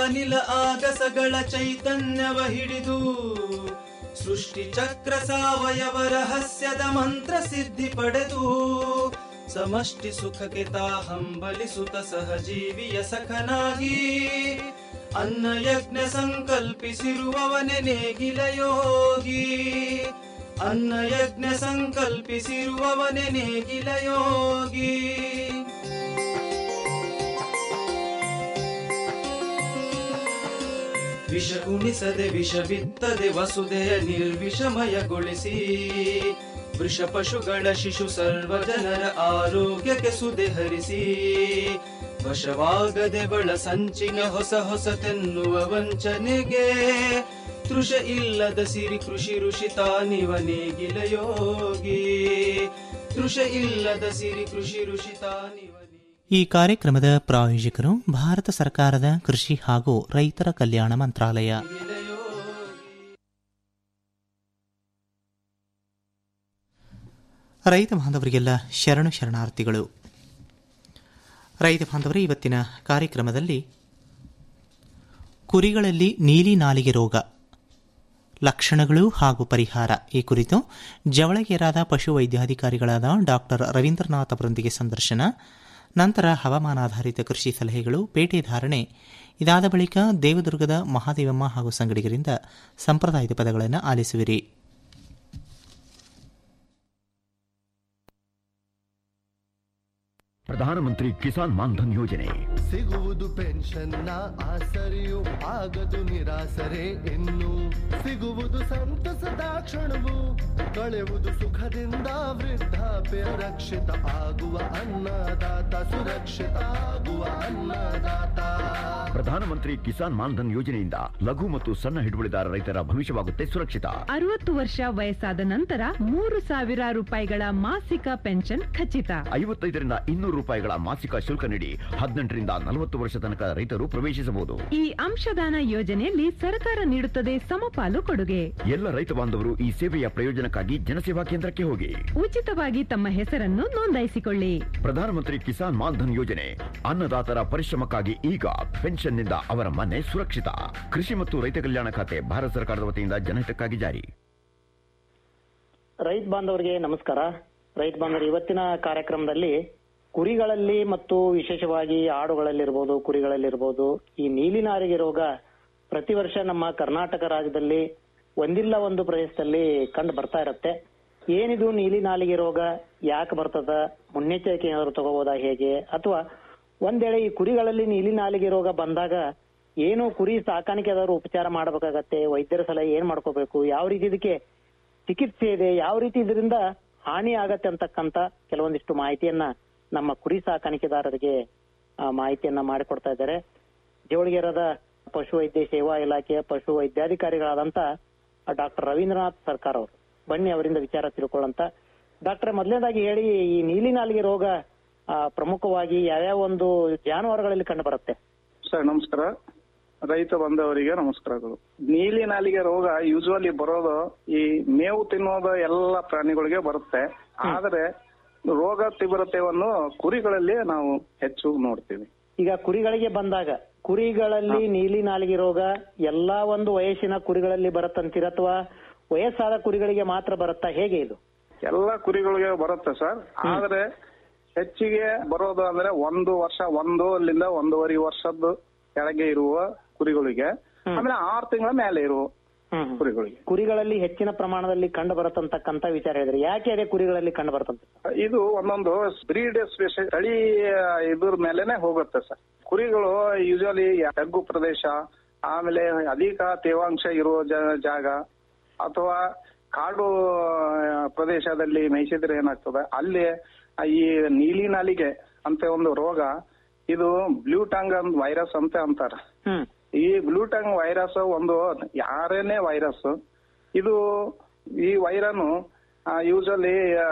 ಅನಿಲ ಆಗಸಗಳ ಚೈತನ್ಯವ ಹಿಡಿದು ಸೃಷ್ಟಿ ಚಕ್ರ ಸಾವಯವ ರಹಸ್ಯದ ಮಂತ್ರ ಸಿದ್ಧಿ ಪಡೆದು ಸಮಷ್ಟಿ ಸುಖಕ್ಕೆ ತಾ ಹಂಬಲಿಸುತ್ತ ಸಹಜೀವಿಯ ಸಖನಾಗಿ ಅನ್ನ ಯಜ್ಞ ಸಂಕಲ್ಪಿಸಿರುವವನೆ ನೇಗಿಲ ಯೋಗಿ ಅನ್ನ ಯಜ್ಞ ಸಂಕಲ್ಪಿಸಿರುವವನೆ ನೇಗಿಲ ಯೋಗಿ ವಿಷ ಉಣಿಸದೆ ವಿಷ ಬಿತ್ತದೆ ವಸುದೆಯ ನಿರ್ವಿಷಮಯಗೊಳಿಸಿ ವೃಷ ಪಶುಗಳ ಶಿಶು ಸರ್ವ ಜನರ ಆರೋಗ್ಯಕ್ಕೆ ಸುದೆ ಹರಿಸಿ ವಶವಾಗದೆ ಬಳ ಸಂಚಿನ ಹೊಸ ಹೊಸತೆನ್ನುವ ವಂಚನೆಗೆ ತೃಷ ಇಲ್ಲದ ಸಿರಿ ಕೃಷಿ ಋಷಿ ತಾನಿವ ನೇಗಿಲ ಯೋಗಿ ತೃಷ ಇಲ್ಲದ ಸಿರಿ ಕೃಷಿ ಋಷಿ ತಾನಿವ ಈ ಕಾರ್ಯಕ್ರಮದ ಪ್ರಾಯೋಜಕರು ಭಾರತ ಸರ್ಕಾರದ ಕೃಷಿ ಹಾಗೂ ರೈತರ ಕಲ್ಯಾಣ ಮಂತ್ರಾಲಯ ರೈತ ಬಾಂಧವರಿಗೆಲ್ಲ ಶರಣು ಶರಣಾರ್ಥಿಗಳು ರೈತ ಬಾಂಧವರೇ ಇವತ್ತಿನ ಕಾರ್ಯಕ್ರಮದಲ್ಲಿ ಕುರಿಗಳಲ್ಲಿ ನೀಲಿ ನಾಲಿಗೆ ರೋಗ ಲಕ್ಷಣಗಳು ಹಾಗೂ ಪರಿಹಾರ ಈ ಕುರಿತು ಜವಳಗೇರಾದ ಪಶು ವೈದ್ಯಾಧಿಕಾರಿಗಳಾದ ಡಾಕ್ಟರ್ ರವೀಂದ್ರನಾಥ್ ಅವರೊಂದಿಗೆ ಸಂದರ್ಶನ ನಂತರ ಹವಾಮಾನಾಧಾರಿತ ಕೃಷಿ ಸಲಹೆಗಳು ಪೇಟೆ ಧಾರಣೆ ಇದಾದ ಬಳಿಕ ದೇವದುರ್ಗದ ಮಹಾದೇವಮ್ಮ ಹಾಗೂ ಸಂಗಡಿಗರಿಂದ ಸಂಪ್ರದಾಯದ ಪದಗಳನ್ನು ಆಲಿಸುವಿರಿ ಪ್ರಧಾನಮಂತ್ರಿ ಕಿಸಾನ್ ಮಾನ್ಧನ್ ಯೋಜನೆ ಸಿಗುವುದು ಪೆನ್ಷನ್ನ ಆಸರೆಯು ಆಗದು ನಿರಾಸರೆ ಇನ್ನು ಸಿಗುವುದು ಸಂತಸದ ಕ್ಷಣವು ಕಳೆಯುವುದು ಸುಖದಿಂದ ವೃದ್ಧಾಪ್ಯ ರಕ್ಷಿತ ಆಗುವ ಅನ್ನದಾತ ಸುರಕ್ಷಿತ ಆಗುವ ಅನ್ನದಾತ ಪ್ರಧಾನಮಂತ್ರಿ ಕಿಸಾನ್ ಮಾನ್ಧನ್ ಯೋಜನೆಯಿಂದ ಲಘು ಮತ್ತು ಸಣ್ಣ ಹಿಡುವಳಿದಾರ ರೈತರ ಭವಿಷ್ಯವಾಗುತ್ತೆ ಸುರಕ್ಷಿತ ಅರವತ್ತು ವರ್ಷ ವಯಸ್ಸಾದ ನಂತರ ಮೂರು ಸಾವಿರ ರೂಪಾಯಿಗಳ ಮಾಸಿಕ ಪೆನ್ಷನ್ ಖಚಿತ ಐವತ್ತೈದರಿಂದ ಇನ್ನೂರು ರೂಪಾಯಿಗಳ ಮಾಸಿಕ ಶುಲ್ಕ ನೀಡಿ ಹದಿನೆಂಟರಿಂದ ನಲವತ್ತು ವರ್ಷ ತನಕ ರೈತರು ಪ್ರವೇಶಿಸಬಹುದು ಈ ಅಂಶದಾನ ಯೋಜನೆಯಲ್ಲಿ ಸರ್ಕಾರ ನೀಡುತ್ತದೆ ಸಮಪಾಲು ಕೊಡುಗೆ ಎಲ್ಲ ರೈತ ಬಾಂಧವರು ಈ ಸೇವೆಯ ಪ್ರಯೋಜನಕ್ಕಾಗಿ ಜನಸೇವಾ ಕೇಂದ್ರಕ್ಕೆ ಹೋಗಿ ಉಚಿತವಾಗಿ ತಮ್ಮ ಹೆಸರನ್ನು ನೋಂದಾಯಿಸಿಕೊಳ್ಳಿ ಪ್ರಧಾನಮಂತ್ರಿ ಕಿಸಾನ್ ಮಾನ್ಧನ್ ಯೋಜನೆ ಅನ್ನದಾತರ ಪರಿಶ್ರಮಕ್ಕಾಗಿ ಈಗ ಪೆನ್ಷನ್ನಿಂದ ಅವರ ಮನೆ ಸುರಕ್ಷಿತ ಕೃಷಿ ಮತ್ತು ರೈತ ಕಲ್ಯಾಣ ಖಾತೆ ಭಾರತ ಸರ್ಕಾರದ ವತಿಯಿಂದ ಜನಹಿತಕ್ಕಾಗಿ ಜಾರಿ ರೈತ ಬಾಂಧವರಿಗೆ ನಮಸ್ಕಾರ ರೈತ ಬಾಂಧವರು ಇವತ್ತಿನ ಕಾರ್ಯಕ್ರಮದಲ್ಲಿ ಕುರಿಗಳಲ್ಲಿ ಮತ್ತು ವಿಶೇಷವಾಗಿ ಆಡುಗಳಲ್ಲಿರ್ಬೋದು ಕುರಿಗಳಲ್ಲಿರ್ಬೋದು ಈ ನೀಲಿ ನಾರಿಗೆ ರೋಗ ಪ್ರತಿ ವರ್ಷ ನಮ್ಮ ಕರ್ನಾಟಕ ರಾಜ್ಯದಲ್ಲಿ ಒಂದಿಲ್ಲ ಒಂದು ಪ್ರದೇಶದಲ್ಲಿ ಕಂಡು ಬರ್ತಾ ಇರುತ್ತೆ ಏನಿದು ನೀಲಿ ನಾಲಿಗೆ ರೋಗ ಯಾಕೆ ಬರ್ತದ ಮುನ್ನೆಚ್ಚರಿಕೆ ಏನಾದ್ರು ತಗೋಬೋದಾ ಹೇಗೆ ಅಥವಾ ಒಂದ್ ವೇಳೆ ಈ ಕುರಿಗಳಲ್ಲಿ ನೀಲಿ ನಾಲಿಗೆ ರೋಗ ಬಂದಾಗ ಏನು ಕುರಿ ಸಾಕಾಣಿಕೆದಾರರು ಉಪಚಾರ ಮಾಡಬೇಕಾಗತ್ತೆ ವೈದ್ಯರ ಸಲಹೆ ಏನ್ ಮಾಡ್ಕೋಬೇಕು ಯಾವ ರೀತಿ ಇದಕ್ಕೆ ಚಿಕಿತ್ಸೆ ಇದೆ ಯಾವ ರೀತಿ ಇದರಿಂದ ಹಾನಿ ಆಗತ್ತೆ ಅಂತಕ್ಕಂತ ಕೆಲವೊಂದಿಷ್ಟು ಮಾಹಿತಿಯನ್ನ ನಮ್ಮ ಕುರಿ ಸಾಕಾಣಿಕೆದಾರರಿಗೆ ಆ, ಮಾಹಿತಿಯನ್ನ ಮಾಡಿಕೊಡ್ತಾ ಇದ್ದಾರೆ ಜವಳಿಗೆರದ ಪಶು ವೈದ್ಯ ಸೇವಾ ಇಲಾಖೆಯ ಪಶು ವೈದ್ಯಾಧಿಕಾರಿಗಳಾದಂತ ಡಾಕ್ಟರ್ ರವೀಂದ್ರನಾಥ್ ಸರ್ಕಾರ್ ಅವರು ಬನ್ನಿ ಅವರಿಂದ ವಿಚಾರ ತಿಳ್ಕೊಳ್ಳಂತ ಡಾಕ್ಟರ್ ಮೊದಲನೇದಾಗಿ ಹೇಳಿ ಈ ನೀಲಿ ನಾಲಿಗೆ ರೋಗ ಆ, ಪ್ರಮುಖವಾಗಿ ಯಾವ್ಯಾವ ಒಂದು ಜಾನುವಾರುಗಳಲ್ಲಿ ಕಂಡು ಬರುತ್ತೆ ಸರ್ ನಮಸ್ಕಾರ ರೈತ ಬಂದವರಿಗೆ ನಮಸ್ಕಾರಗಳು ನೀಲಿ ನಾಲಿಗೆ ರೋಗ ಯೂಶುವಲಿ ಬರೋದು ಈ ಮೇವು ತಿನ್ನೋದು ಎಲ್ಲ ಪ್ರಾಣಿಗಳಿಗೆ ಬರುತ್ತೆ ಆದ್ರೆ ರೋಗ ತೀವ್ರತೆಯನ್ನು ಕುರಿಗಳಲ್ಲಿ ನಾವು ಹೆಚ್ಚು ನೋಡ್ತೀವಿ ಈಗ ಕುರಿಗಳಿಗೆ ಬಂದಾಗ ಕುರಿಗಳಲ್ಲಿ ನೀಲಿ ನಾಲಿಗೆ ರೋಗ ಎಲ್ಲಾ ಒಂದು ವಯಸ್ಸಿನ ಕುರಿಗಳಲ್ಲಿ ಬರುತ್ತಂತೀರ ಅಥವಾ ವಯಸ್ಸಾದ ಕುರಿಗಳಿಗೆ ಮಾತ್ರ ಬರುತ್ತಾ ಹೇಗೆ ಇದು ಎಲ್ಲ ಕುರಿಗಳಿಗೆ ಬರುತ್ತೆ ಸರ್ ಆದ್ರೆ ಹೆಚ್ಚಿಗೆ ಬರೋದು ಅಂದ್ರೆ ಒಂದು ವರ್ಷ ಒಂದು ಅಲ್ಲಿಂದ ಒಂದೂವರೆ ವರ್ಷದ ಕೆಳಗೆ ಇರುವ ಕುರಿಗಳಿಗೆ ಆಮೇಲೆ ಆರು ತಿಂಗಳ ಮೇಲೆ ಇರುವ ಕುರಿಗಳಿಗೆ ಕುರಿಗಳಲ್ಲಿ ಹೆಚ್ಚಿನ ಪ್ರಮಾಣದಲ್ಲಿ ಕಂಡು ಬರುತ್ತಂತಕ್ಕಂತ ವಿಚಾರ ಹೇಳಿದ್ರೆ ಯಾಕೆ ಅದೇ ಕುರಿಗಳಲ್ಲಿ ಕಂಡು ಬರುತ್ತಂತ ಇದು ಒಂದೊಂದು ಬ್ರೀಡ್ ಸ್ಪೆಷಲ್ ತಳಿ ಇದ್ರ ಮೇಲೆನೆ ಹೋಗುತ್ತೆ ಸರ್ ಕುರಿಗಳು ಯೂಶಲಿ ತಗ್ಗು ಪ್ರದೇಶ ಆಮೇಲೆ ಅಧಿಕ ತೇವಾಂಶ ಇರುವ ಜ- ಜಾಗ ಅಥವಾ ಕಾಡು ಆ, ಪ್ರದೇಶದಲ್ಲಿ ಮೇಯಿಸಿದ್ರೆ ಏನಾಗ್ತದೆ ಅಲ್ಲಿ ಈ ನೀಲಿ ನಾಲಿಗೆ ಅಂತ ಒಂದು ರೋಗ ಇದು ಬ್ಲೂ ಟಂಗ್ ವೈರಸ್ ಅಂತ ಅಂತಾರ ಈ ಬ್ಲೂ ಟಂಗ್ ವೈರಸ್ ಒಂದು ಯಾರೇನೇ ವೈರಸ್ ಇದು ಈ ವೈರನ್ನು ಯೂಶಲಿ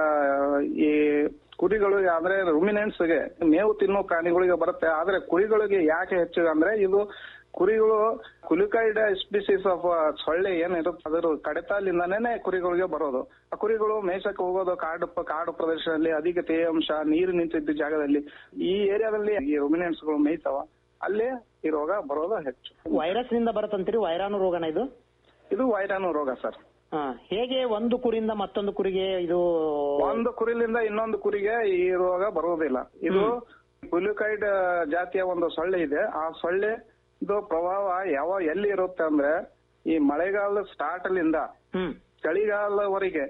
ಈ ಕುರಿಗಳು ಅಂದ್ರೆ ruminants ಗೆ ಮೇವು ತಿನ್ನೋ ಪ್ರಾಣಿಗಳಿಗೆ ಬರುತ್ತೆ ಆದ್ರೆ ಕುರಿಗಳಿಗೆ ಯಾಕೆ ಹೆಚ್ಚು ಅಂದ್ರೆ ಇದು ಕುರಿಗಳು ಕುಲಿಕೈಡ್ ಸ್ಪೀಸೀಸ್ ಆಫ್ ಸೊಳ್ಳೆ ಏನಿರುತ್ತೆ ಅದರ ಕಡೆತಲಿಂದಾನೇ ಕುರಿಗಳಿಗೆ ಬರೋದು ಆ ಕುರಿಗಳು ಮೇಯ್ಸಕ್ಕೆ ಹೋಗೋದು ಕಾಡು ಪ- ಕಾಡು ಪ್ರದೇಶದಲ್ಲಿ ಅಧಿಕ ತೇವಾಂಶ ನೀರು ನಿಂತಿದ್ದ ಜಾಗದಲ್ಲಿ ಈ ಏರಿಯಾದಲ್ಲಿ ಈ ruminants ಗಳು ಮೇಯ್ತಾವ ಅಲ್ಲಿ ಈ ರೋಗ ಬರೋದು ಹೆಚ್ಚು ವೈರಸ್ ನಿಂದ ಬರತ್ತಂತೀರಿ ವೈರಾಣು ರೋಗನ ಇದು ಇದು ವೈರಾಣು ರೋಗ ಸರ್ ಹಾ ಹೇಗೆ ಒಂದು ಕುರಿಯಿಂದ ಮತ್ತೊಂದು ಕುರಿಗೆ ಇದು ಒಂದು ಕುರಿಲಿಂದ ಇನ್ನೊಂದು ಕುರಿಗೆ ಈ ರೋಗ ಬರುವುದಿಲ್ಲ ಇದು ಪುಲಿಕೈಡ್ ಜಾತಿಯ ಒಂದು ಸೊಳ್ಳೆ ಇದೆ ಆ ಸೊಳ್ಳೆ ಇದು ಪ್ರಭಾವ ಯಾವ ಎಲ್ಲಿ ಇರುತ್ತೆ ಅಂದ್ರೆ ಈ ಮಳೆಗಾಲ ಸ್ಟಾರ್ಟ್ ಲಿಂದ ಹ್ಮ್ ಚಳಿಗಾಲವರೆಗೆ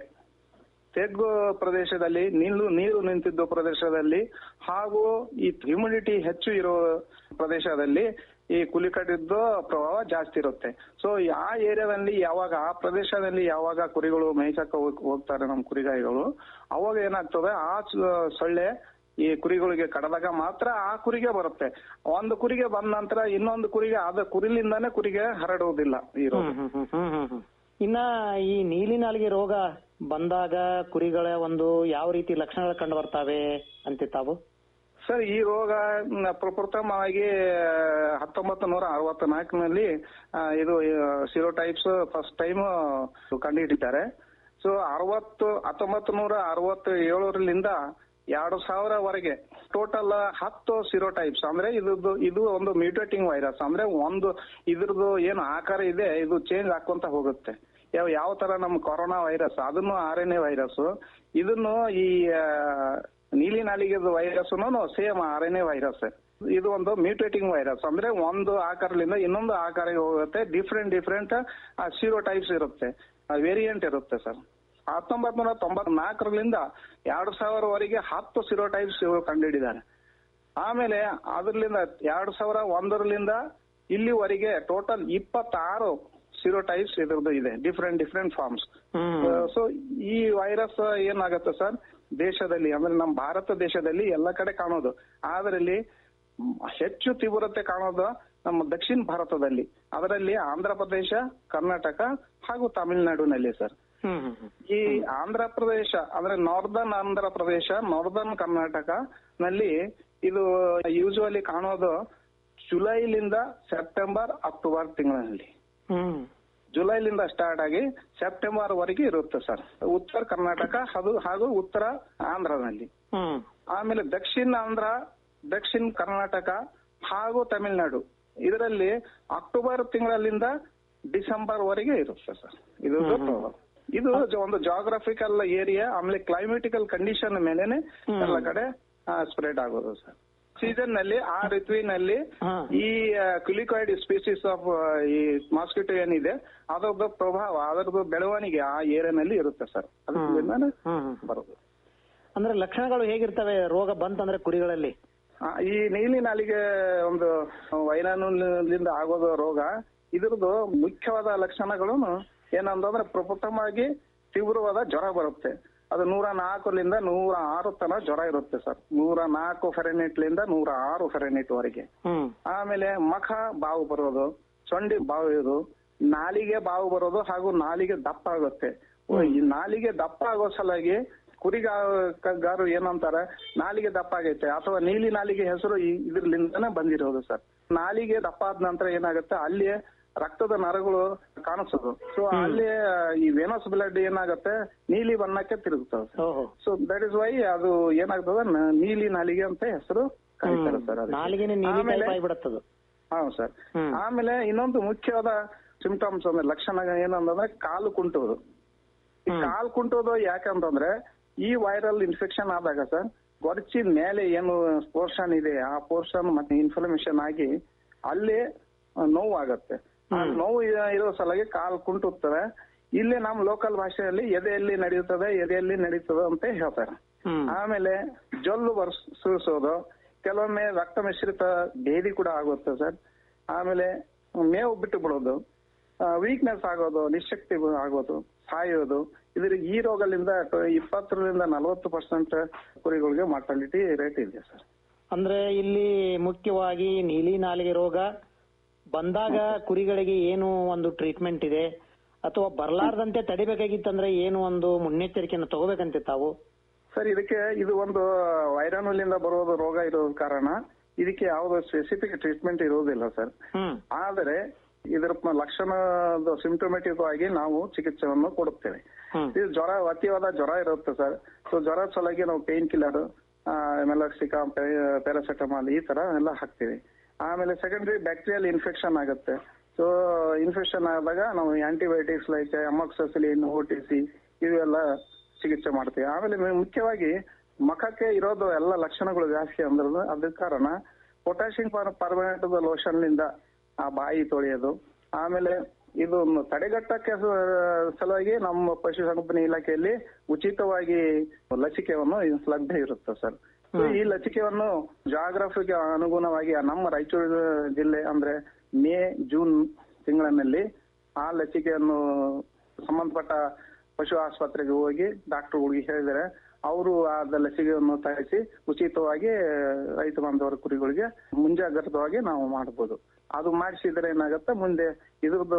ತೆಗ್ಗು ಪ್ರದೇಶದಲ್ಲಿ ನೀರು ನೀರು ನಿಂತಿದ್ದ ಪ್ರದೇಶದಲ್ಲಿ ಹಾಗೂ ಈ ಹ್ಯುಮಿಡಿಟಿ ಹೆಚ್ಚು ಇರೋ ಪ್ರದೇಶದಲ್ಲಿ ಈ ಕುಲಿಕಟ್ಟಿದ್ದು ಪ್ರಭಾವ ಜಾಸ್ತಿ ಇರುತ್ತೆ ಸೊ ಆ ಏರಿಯಾದಲ್ಲಿ ಯಾವಾಗ ಆ ಪ್ರದೇಶದಲ್ಲಿ ಯಾವಾಗ ಕುರಿಗಳು ಮೇಯ್ಸಕ್ಕೆ ಹೋಗ್- ಹೋಗ್ತಾರೆ ನಮ್ಮ ಕುರಿಗಾಯಿಗಳು ಅವಾಗ ಏನಾಗ್ತದೆ ಆ ಸ- ಸೊಳ್ಳೆ ಈ ಕುರಿಗಳಿಗೆ ಕಡದಾಗ ಮಾತ್ರ ಆ ಕುರಿಗೆ ಬರುತ್ತೆ ಒಂದು ಕುರಿಗೆ ಬಂದ ನಂತರ ಇನ್ನೊಂದು ಕುರಿಗೆ ಆದ ಕುರಿಲಿಂದಾನೇ ಕುರಿಗೆ ಹರಡುವುದಿಲ್ಲ ಈ ರೋಗ ಹ್ಮ್, ಹ್ಮ್, ಹ್ಮ್, ಹ್ಮ್, ಹ್ಮ್. ಇನ್ನ ಈ ನೀಲಿ ನಾಲಿಗೆ ರೋಗ ಬಂದಾಗ ಕುರಿಗಳ ಒಂದು ಯಾವ ರೀತಿ ಲಕ್ಷಣಗಳು ಕಂಡು ಬರ್ತಾವೆ ಅಂತೆ ತಾವು ಸರ್ ಈ ರೋಗ ನ, ಪ್ರಪ್ರಥಮವಾಗಿ ಹತ್ತೊಂಬತ್ತು ನೂರ ಅರವತ್ನಾಲ್ಕನಲ್ಲಿ ಇದು ಸಿರೋಟೈಪ್ಸ್ ಫಸ್ಟ್ ಟೈಮ್ ಕಂಡುಹಿಡಿತಾರೆ ಸೊ ಅರವತ್ತು ಹತ್ತೊಂಬತ್ತು ನೂರ ಅರವತ್ತ ಏಳರಿಂದ ಎರಡು ಸಾವಿರವರೆಗೆ ಟೋಟಲ್ ಹತ್ತು ಸಿರೋಟೈಪ್ಸ್ ಅಂದ್ರೆ ಇದು ಇದು ಒಂದು ಮ್ಯೂಟೇಟಿಂಗ್ ವೈರಸ್ ಅಂದ್ರೆ ಒಂದು ಇದ್ರದ್ದು ಏನು ಆಕಾರ ಇದೆ ಇದು ಚೇಂಜ್ ಆಕೊಂತ ಹೋಗುತ್ತೆ ಯಾವ ಯಾವ ತರ ನಮ್ಮ ಕೊರೋನಾ ವೈರಸ್ ಅದನ್ನು ಆರ್ ಎನ್ ಎ ವೈರಸ್ ಇದನ್ನು ಈ ಆ, ನೀಲಿ ನಾಲಿಗೆದ virus same R N A virus ಇದು ಒಂದು ಮ್ಯೂಟೇಟಿಂಗ್ ವೈರಸ್ ಅಂದ್ರೆ ಒಂದು ಆಕಾರದಿಂದ ಇನ್ನೊಂದು ಆಕಾರಕ್ಕೆ ಹೋಗುತ್ತೆ ಡಿಫ್ರೆಂಟ್ ಡಿಫ್ರೆಂಟ್ ಸೀರೋ ಟೈಪ್ಸ್ ಇರುತ್ತೆ ವೇರಿಯಂಟ್ ಇರುತ್ತೆ ಸರ್ ಹತ್ತೊಂಬತ್ ನೂರ ತೊಂಬತ್ನಾಲ್ಕರಿಂದ ಎರಡು ಸಾವಿರವರೆಗೆ ಹತ್ತು ಸಿರೋ ಟೈಪ್ಸ್ ಕಂಡುಹಿಡಿದ್ದಾರೆ ಆಮೇಲೆ ಅದರ್ಲಿಂದ ಎರಡ್ ಸಾವಿರ ಒಂದರಲಿಂದ ಇಲ್ಲಿವರೆಗೆ ಟೋಟಲ್ ಇಪ್ಪತ್ತಾರು ಸಿರೋ ಟೈಪ್ಸ್ ಇದ್ರದ್ದು ಇದೆ ಡಿಫ್ರೆಂಟ್ ಡಿಫ್ರೆಂಟ್ ಫಾರ್ಮ್ಸ್ ಸೊ ಈ ವೈರಸ್ ಏನಾಗುತ್ತೆ ಸರ್ ದೇಶದಲ್ಲಿ ಅಂದ್ರೆ ನಮ್ಮ ಭಾರತ ದೇಶದಲ್ಲಿ ಎಲ್ಲ ಕಡೆ ಕಾಣೋದು ಅದರಲ್ಲಿ ಹೆಚ್ಚು ತೀವ್ರತೆ ಕಾಣೋದು ನಮ್ಮ ದಕ್ಷಿಣ ಭಾರತದಲ್ಲಿ ಅದರಲ್ಲಿ ಆಂಧ್ರ ಪ್ರದೇಶ ಕರ್ನಾಟಕ ಹಾಗೂ ತಮಿಳುನಾಡಿನಲ್ಲಿ ಸರ್ ಈ ಆಂಧ್ರ ಪ್ರದೇಶ ಅಂದ್ರೆ ನಾರ್ದರ್ನ್ ಆಂಧ್ರ ಪ್ರದೇಶ ನಾರ್ದರ್ನ್ ಕರ್ನಾಟಕ ನಲ್ಲಿ ಇದು ಯೂಶುವಲಿ ಕಾಣೋದು ಜುಲೈಲಿಂದ ಸೆಪ್ಟೆಂಬರ್ ಅಕ್ಟೋಬರ್ ತಿಂಗಳಲ್ಲಿ ಹ್ಮ್ ಜುಲೈಲಿಂದ ಸ್ಟಾರ್ಟ್ ಆಗಿ ಸೆಪ್ಟೆಂಬರ್ ವರೆಗೆ ಇರುತ್ತೆ ಸರ್ ಉತ್ತರ ಕರ್ನಾಟಕ ಹಾಗೂ ಹಾಗೂ ಉತ್ತರ ಆಂಧ್ರನಲ್ಲಿ ಹ್ಮ್ ಆಮೇಲೆ ದಕ್ಷಿಣ ಆಂಧ್ರ ದಕ್ಷಿಣ ಕರ್ನಾಟಕ ಹಾಗೂ ತಮಿಳುನಾಡು ಇದರಲ್ಲಿ ಅಕ್ಟೋಬರ್ ತಿಂಗಳಿಂದ ಡಿಸೆಂಬರ್ ವರೆಗೆ ಇರುತ್ತೆ ಸರ್ ಇದು ಇದು ಜ- ಒಂದು ಜಾಗ್ರಫಿಕಲ್ ಏರಿಯಾ ಆಮೇಲೆ ಕ್ಲೈಮೆಟಿಕಲ್ ಕಂಡೀಷನ್ ಮೇಲೆನೆ ಎಲ್ಲ ಕಡೆ ಸ್ಪ್ರೆಡ್ ಆಗೋದು ಸರ್ ಸೀಸನ್ ನಲ್ಲಿ ಆ ಋತುವಿನಲ್ಲಿ ಹಾ. ಈ ಕ್ಯುಲಿಕಾಯ್ಡ್ ಸ್ಪೀಸೀಸ್ ಆಫ್ ಈ ಮಾಸ್ಕಿಟೋ ಏನಿದೆ ಅದರದ್ದು ಪ್ರಭಾವ ಅದರದ್ದು ಬೆಳವಣಿಗೆ ಆ ಏರಿಯಾನಲ್ಲಿ ಇರುತ್ತೆ ಸರ್ ಅದರಿಂದಾನೆ ಹ್ಮ್ ಬರೋದು ಅಂದ್ರೆ ಲಕ್ಷಣಗಳು ಹೇಗಿರ್ತವೆ ರೋಗ ಬಂತಂದ್ರೆ ಕುರಿಗಳಲ್ಲಿ ಆ, ಈ ನೀಲಿ ನಾಲಿಗೆ ಒಂದು ವೈರಾಣುಲಿಂದ ಆಗೋದು ರೋಗ ಇದ್ರದ್ದು ಮುಖ್ಯವಾದ ಲಕ್ಷಣಗಳು ಏನಂತಂದ್ರೆ ಪ್ರಪ್ರಥಮವಾಗಿ ತೀವ್ರವಾದ ಜ್ವರ ಬರುತ್ತೆ ಅದು ನೂರ ನಾಲ್ಕರಿಂದ ನೂರ ಆರು ತನ ಜ್ವರ ಇರುತ್ತೆ ಸರ್ ನೂರ ನಾಲ್ಕು ಫೆರೆನೆಟ್ಲಿಂದ ನೂರ ಆರು ಫೆರೆನೆಟ್ ವರೆಗೆ ಹ್ಮ್ ಆಮೇಲೆ ಮಖ ಬಾವು ಬರೋದು ಸೊಂಡಿ ಬಾವು ಇರೋದು ನಾಲಿಗೆ ಬಾವು ಬರೋದು ಹಾಗೂ ನಾಲಿಗೆ ದಪ್ಪ ಆಗುತ್ತೆ ಈ ನಾಲಿಗೆ ದಪ್ಪ ಆಗೋ ಸಲುವಾಗಿ ಕುರಿಗಾರು ಏನಂತಾರೆ ನಾಲಿಗೆ ದಪ್ಪ ಆಗೈತೆ ಅಥವಾ ನೀಲಿ ನಾಲಿಗೆ ಹೆಸರು ಈ- ಇದ್ರಲಿಂದನೇ ಬಂದಿರೋದು ಸರ್ ನಾಲಿಗೆ ದಪ್ಪ ಆದ ನಂತರ ಏನಾಗುತ್ತೆ ಅಲ್ಲಿ ರಕ್ತದ ನರಗಳು ಕಾಣಿಸೋದು ಸೊ ಅಲ್ಲಿ ಈ ವೆನಸ್ ಬ್ಲಡ್ ಏನಾಗುತ್ತೆ ನೀಲಿ ಬಣ್ಣಕ್ಕೆ ತಿರುಗುತ್ತದೆ ಸರ್ ಓಹೋ ಸೊ ದಟ್ ಇಸ್ ವೈ ಅದು ಏನಾಗ್ತದೆ ನ- ನೀಲಿ ನಾಲಿಗೆ ಅಂತ ಹೆಸರು ಕರೀತಾರೆ ಸರ್ ಅದಕ್ಕೆ. ನಾಲಿಗೆನೆ ನೀಲಿ ಆಮೇಲೆ- ಟೈಪ್ ಆಗಿಬಿಡತ್ತದು ಹೌದು ಸರ್ ಹ್ಮ್. ಆಮೇಲೆ ಇನ್ನೊಂದು ಮುಖ್ಯವಾದ ಸಿಂಪ್ಟಮ್ಸ್ ಅಂದ್ರೆ ಲಕ್ಷಣ ಏನಂತಂದ್ರೆ ಕಾಲು ಕುಂಟುವುದು ಈ ಕಾಲು ಕುಂಟೋದು ಯಾಕಂತಂದ್ರೆ ಈ ವೈರಲ್ ಇನ್ಫೆಕ್ಷನ್ ಆದಾಗ ಸರ್ ಗೊರಚಿನ ಮೇಲೆ ಏನು ಪೋರ್ಷನ್ ಇದೆ ಆ ಪೋರ್ಷನ್ ಮತ್ತೆ ಇನ್ಫ್ಲಮೇಷನ್ ಆಗಿ ಅಲ್ಲಿ ನೋವು ಆಗತ್ತೆ ಆ ನೋವು ಇ- ಇರೋ ಸಲುವಾಗಿ ಕಾಲು ಕುಂಟುತ್ತದೆ ಇಲ್ಲಿ ನಮ್ಮ ಲೋಕಲ್ ಭಾಷೆಯಲ್ಲಿ ಎದೆಯಲ್ಲಿ ನಡೆಯುತ್ತದೆ ಎದೆಯಲ್ಲಿ ನಡೀತದೆ ಅಂತ ಹೇಳ್ತಾರೆ ಹ್ಮ್ ಆಮೇಲೆ ಜೊಲ್ಲು ಬರ್ಸ್ ಸುರಿಸೋದು ಕೆಲವೊಮ್ಮೆ ರಕ್ತ ಮಿಶ್ರಿತ ಭೇದಿ ಕೂಡ ಆಗುತ್ತೆ ಸರ್ ಆಮೇಲೆ ಮೇವು ಬಿಟ್ಟು ಬಿಡೋದು ವೀಕ್ನೆಸ್ ಆಗೋದು ನಿಶಕ್ತಿ ಆಗೋದು ಸಾಯೋದು ಇದ್ರ ಈ ರೋಗದಿಂದ ಇಪ್ಪತ್ತರಿಂದ ನಲವತ್ತು ಪರ್ಸೆಂಟ್ ಕುರಿಗಳಿಗೆ ಮಾರ್ಟಾಲಿಟಿ ರೇಟ್ ಇದೆ ಸರ್ ಅಂದ್ರೆ ಇಲ್ಲಿ ಮುಖ್ಯವಾಗಿ ನೀಲಿ ನಾಲಿಗೆ ರೋಗ ಬಂದಾಗ ಕುರಿಗಳಿಗೆ ಏನು ಒಂದು ಟ್ರೀಟ್ಮೆಂಟ್ ಇದೆ ಅಥವಾ ಬರ್ಲಾರ್ದಂತೆ ತಡಿಬೇಕಾಗಿತ್ತಂದ್ರೆ ಏನು ಒಂದು ಮುನ್ನೆಚ್ಚರಿಕೆಯನ್ನು ತಗೋಬೇಕಂತೆ ತಾವು ಸರ್ ಇದಕ್ಕೆ ಇದು ಒಂದು ವೈರಾಣುಲಿಂದ ಬರೋದು ರೋಗ ಇರೋ ಕಾರಣ ಇದಕ್ಕೆ ಯಾವುದೋ ಸ್ಪೆಸಿಫಿಕ್ ಟ್ರೀಟ್ಮೆಂಟ್ ಇರುವುದಿಲ್ಲ ಸರ್ ಹ್ಮ್ ಆದರೆ ಇದರ ಪ- ಲಕ್ಷಣದ ಸಿಂಪ್ಟೊಮೆಟಿಕ್ ಆಗಿ ನಾವು ಚಿಕಿತ್ಸೆಯನ್ನು ಕೊಡುತ್ತೇವೆ ಹ್ಮ್ ಇದು ಜ್ವರ ಅತಿಯಾದ ಜ್ವರ ಇರುತ್ತೆ ಸರ್ ಸೊ ಜ್ವರ ಸಲುವಾಗಿ ನಾವು ಪೇನ್ ಕಿಲ್ಲರ್ ಮೆಲಕ್ಸಿಕಾ ಪ್ಯಾರಾಸೆಟಮಾಲ್ ಈ ತರ ಎಲ್ಲ ಹಾಕ್ತೀವಿ ಆಮೇಲೆ ಸೆಕೆಂಡರಿ ಬ್ಯಾಕ್ಟೀರಿಯಲ್ ಇನ್ಫೆಕ್ಷನ್ ಆಗುತ್ತೆ ಸೊ ಇನ್ಫೆಕ್ಷನ್ ಆದಾಗ ನಾವು antibiotics like amoxicillin O T C ಇವೆಲ್ಲ ಚಿಕಿತ್ಸೆ ಮಾಡ್ತೀವಿ ಆಮೇಲೆ ಮು- ಮುಖ್ಯವಾಗಿ ಮುಖಕ್ಕೆ ಇರೋದು ಎಲ್ಲ ಲಕ್ಷಣಗಳು ಜಾಸ್ತಿ ಅಂದ್ರೆ ಅದ್ರ ಕಾರಣ ಪೊಟ್ಯಾಷಿಯಂ ಪರ್ಮನೆಂಟ್ ಲೋಷನ್ ನಿಂದ ಆ ಬಾಯಿ ತೊಳೆಯೋದು ಆಮೇಲೆ ಇದು ತಡೆಗಟ್ಟಕ್ಕೆ ಸ- ಸಲುವಾಗಿ ನಮ್ಮ ಪಶುಸಂಗೋಪನೆ ಇಲಾಖೆಯಲ್ಲಿ ಉಚಿತವಾಗಿ ಲಸಿಕೆಯನ್ನು ಲಭ್ಯ ಇರುತ್ತೆ ಸರ್ ಈ ಲಸಿಕೆಯನ್ನು ಜಾಗ್ರಫಿಗೆ ಅನುಗುಣವಾಗಿ ನಮ್ಮ ರಾಯಚೂರು ಜಿಲ್ಲೆ ಅಂದ್ರೆ ಮೇ ಜೂನ್ ತಿಂಗಳಿನಲ್ಲಿ ಆ ಲಸಿಕೆಯನ್ನು ಸಂಬಂಧಪಟ್ಟ ಪಶು ಆಸ್ಪತ್ರೆಗೆ ಹೋಗಿ ಡಾಕ್ಟರ್ ಹುಡುಗಿ ಹೇಳಿದರೆ ಅವರು ಆ ಲಸಿಕೆಯನ್ನು ತರಿಸಿ ಉಚಿತವಾಗಿ ರೈತ ಬಾಂಧವರ ಕುರಿಗಳಿಗೆ ಮುಂಜಾಗ್ರತವಾಗಿ ನಾವು ಮಾಡಬಹುದು ಅದು ಮಾಡಿಸಿದ್ರೆ ಏನಾಗುತ್ತೆ ಮುಂದೆ ಇದ್ರದ್ದು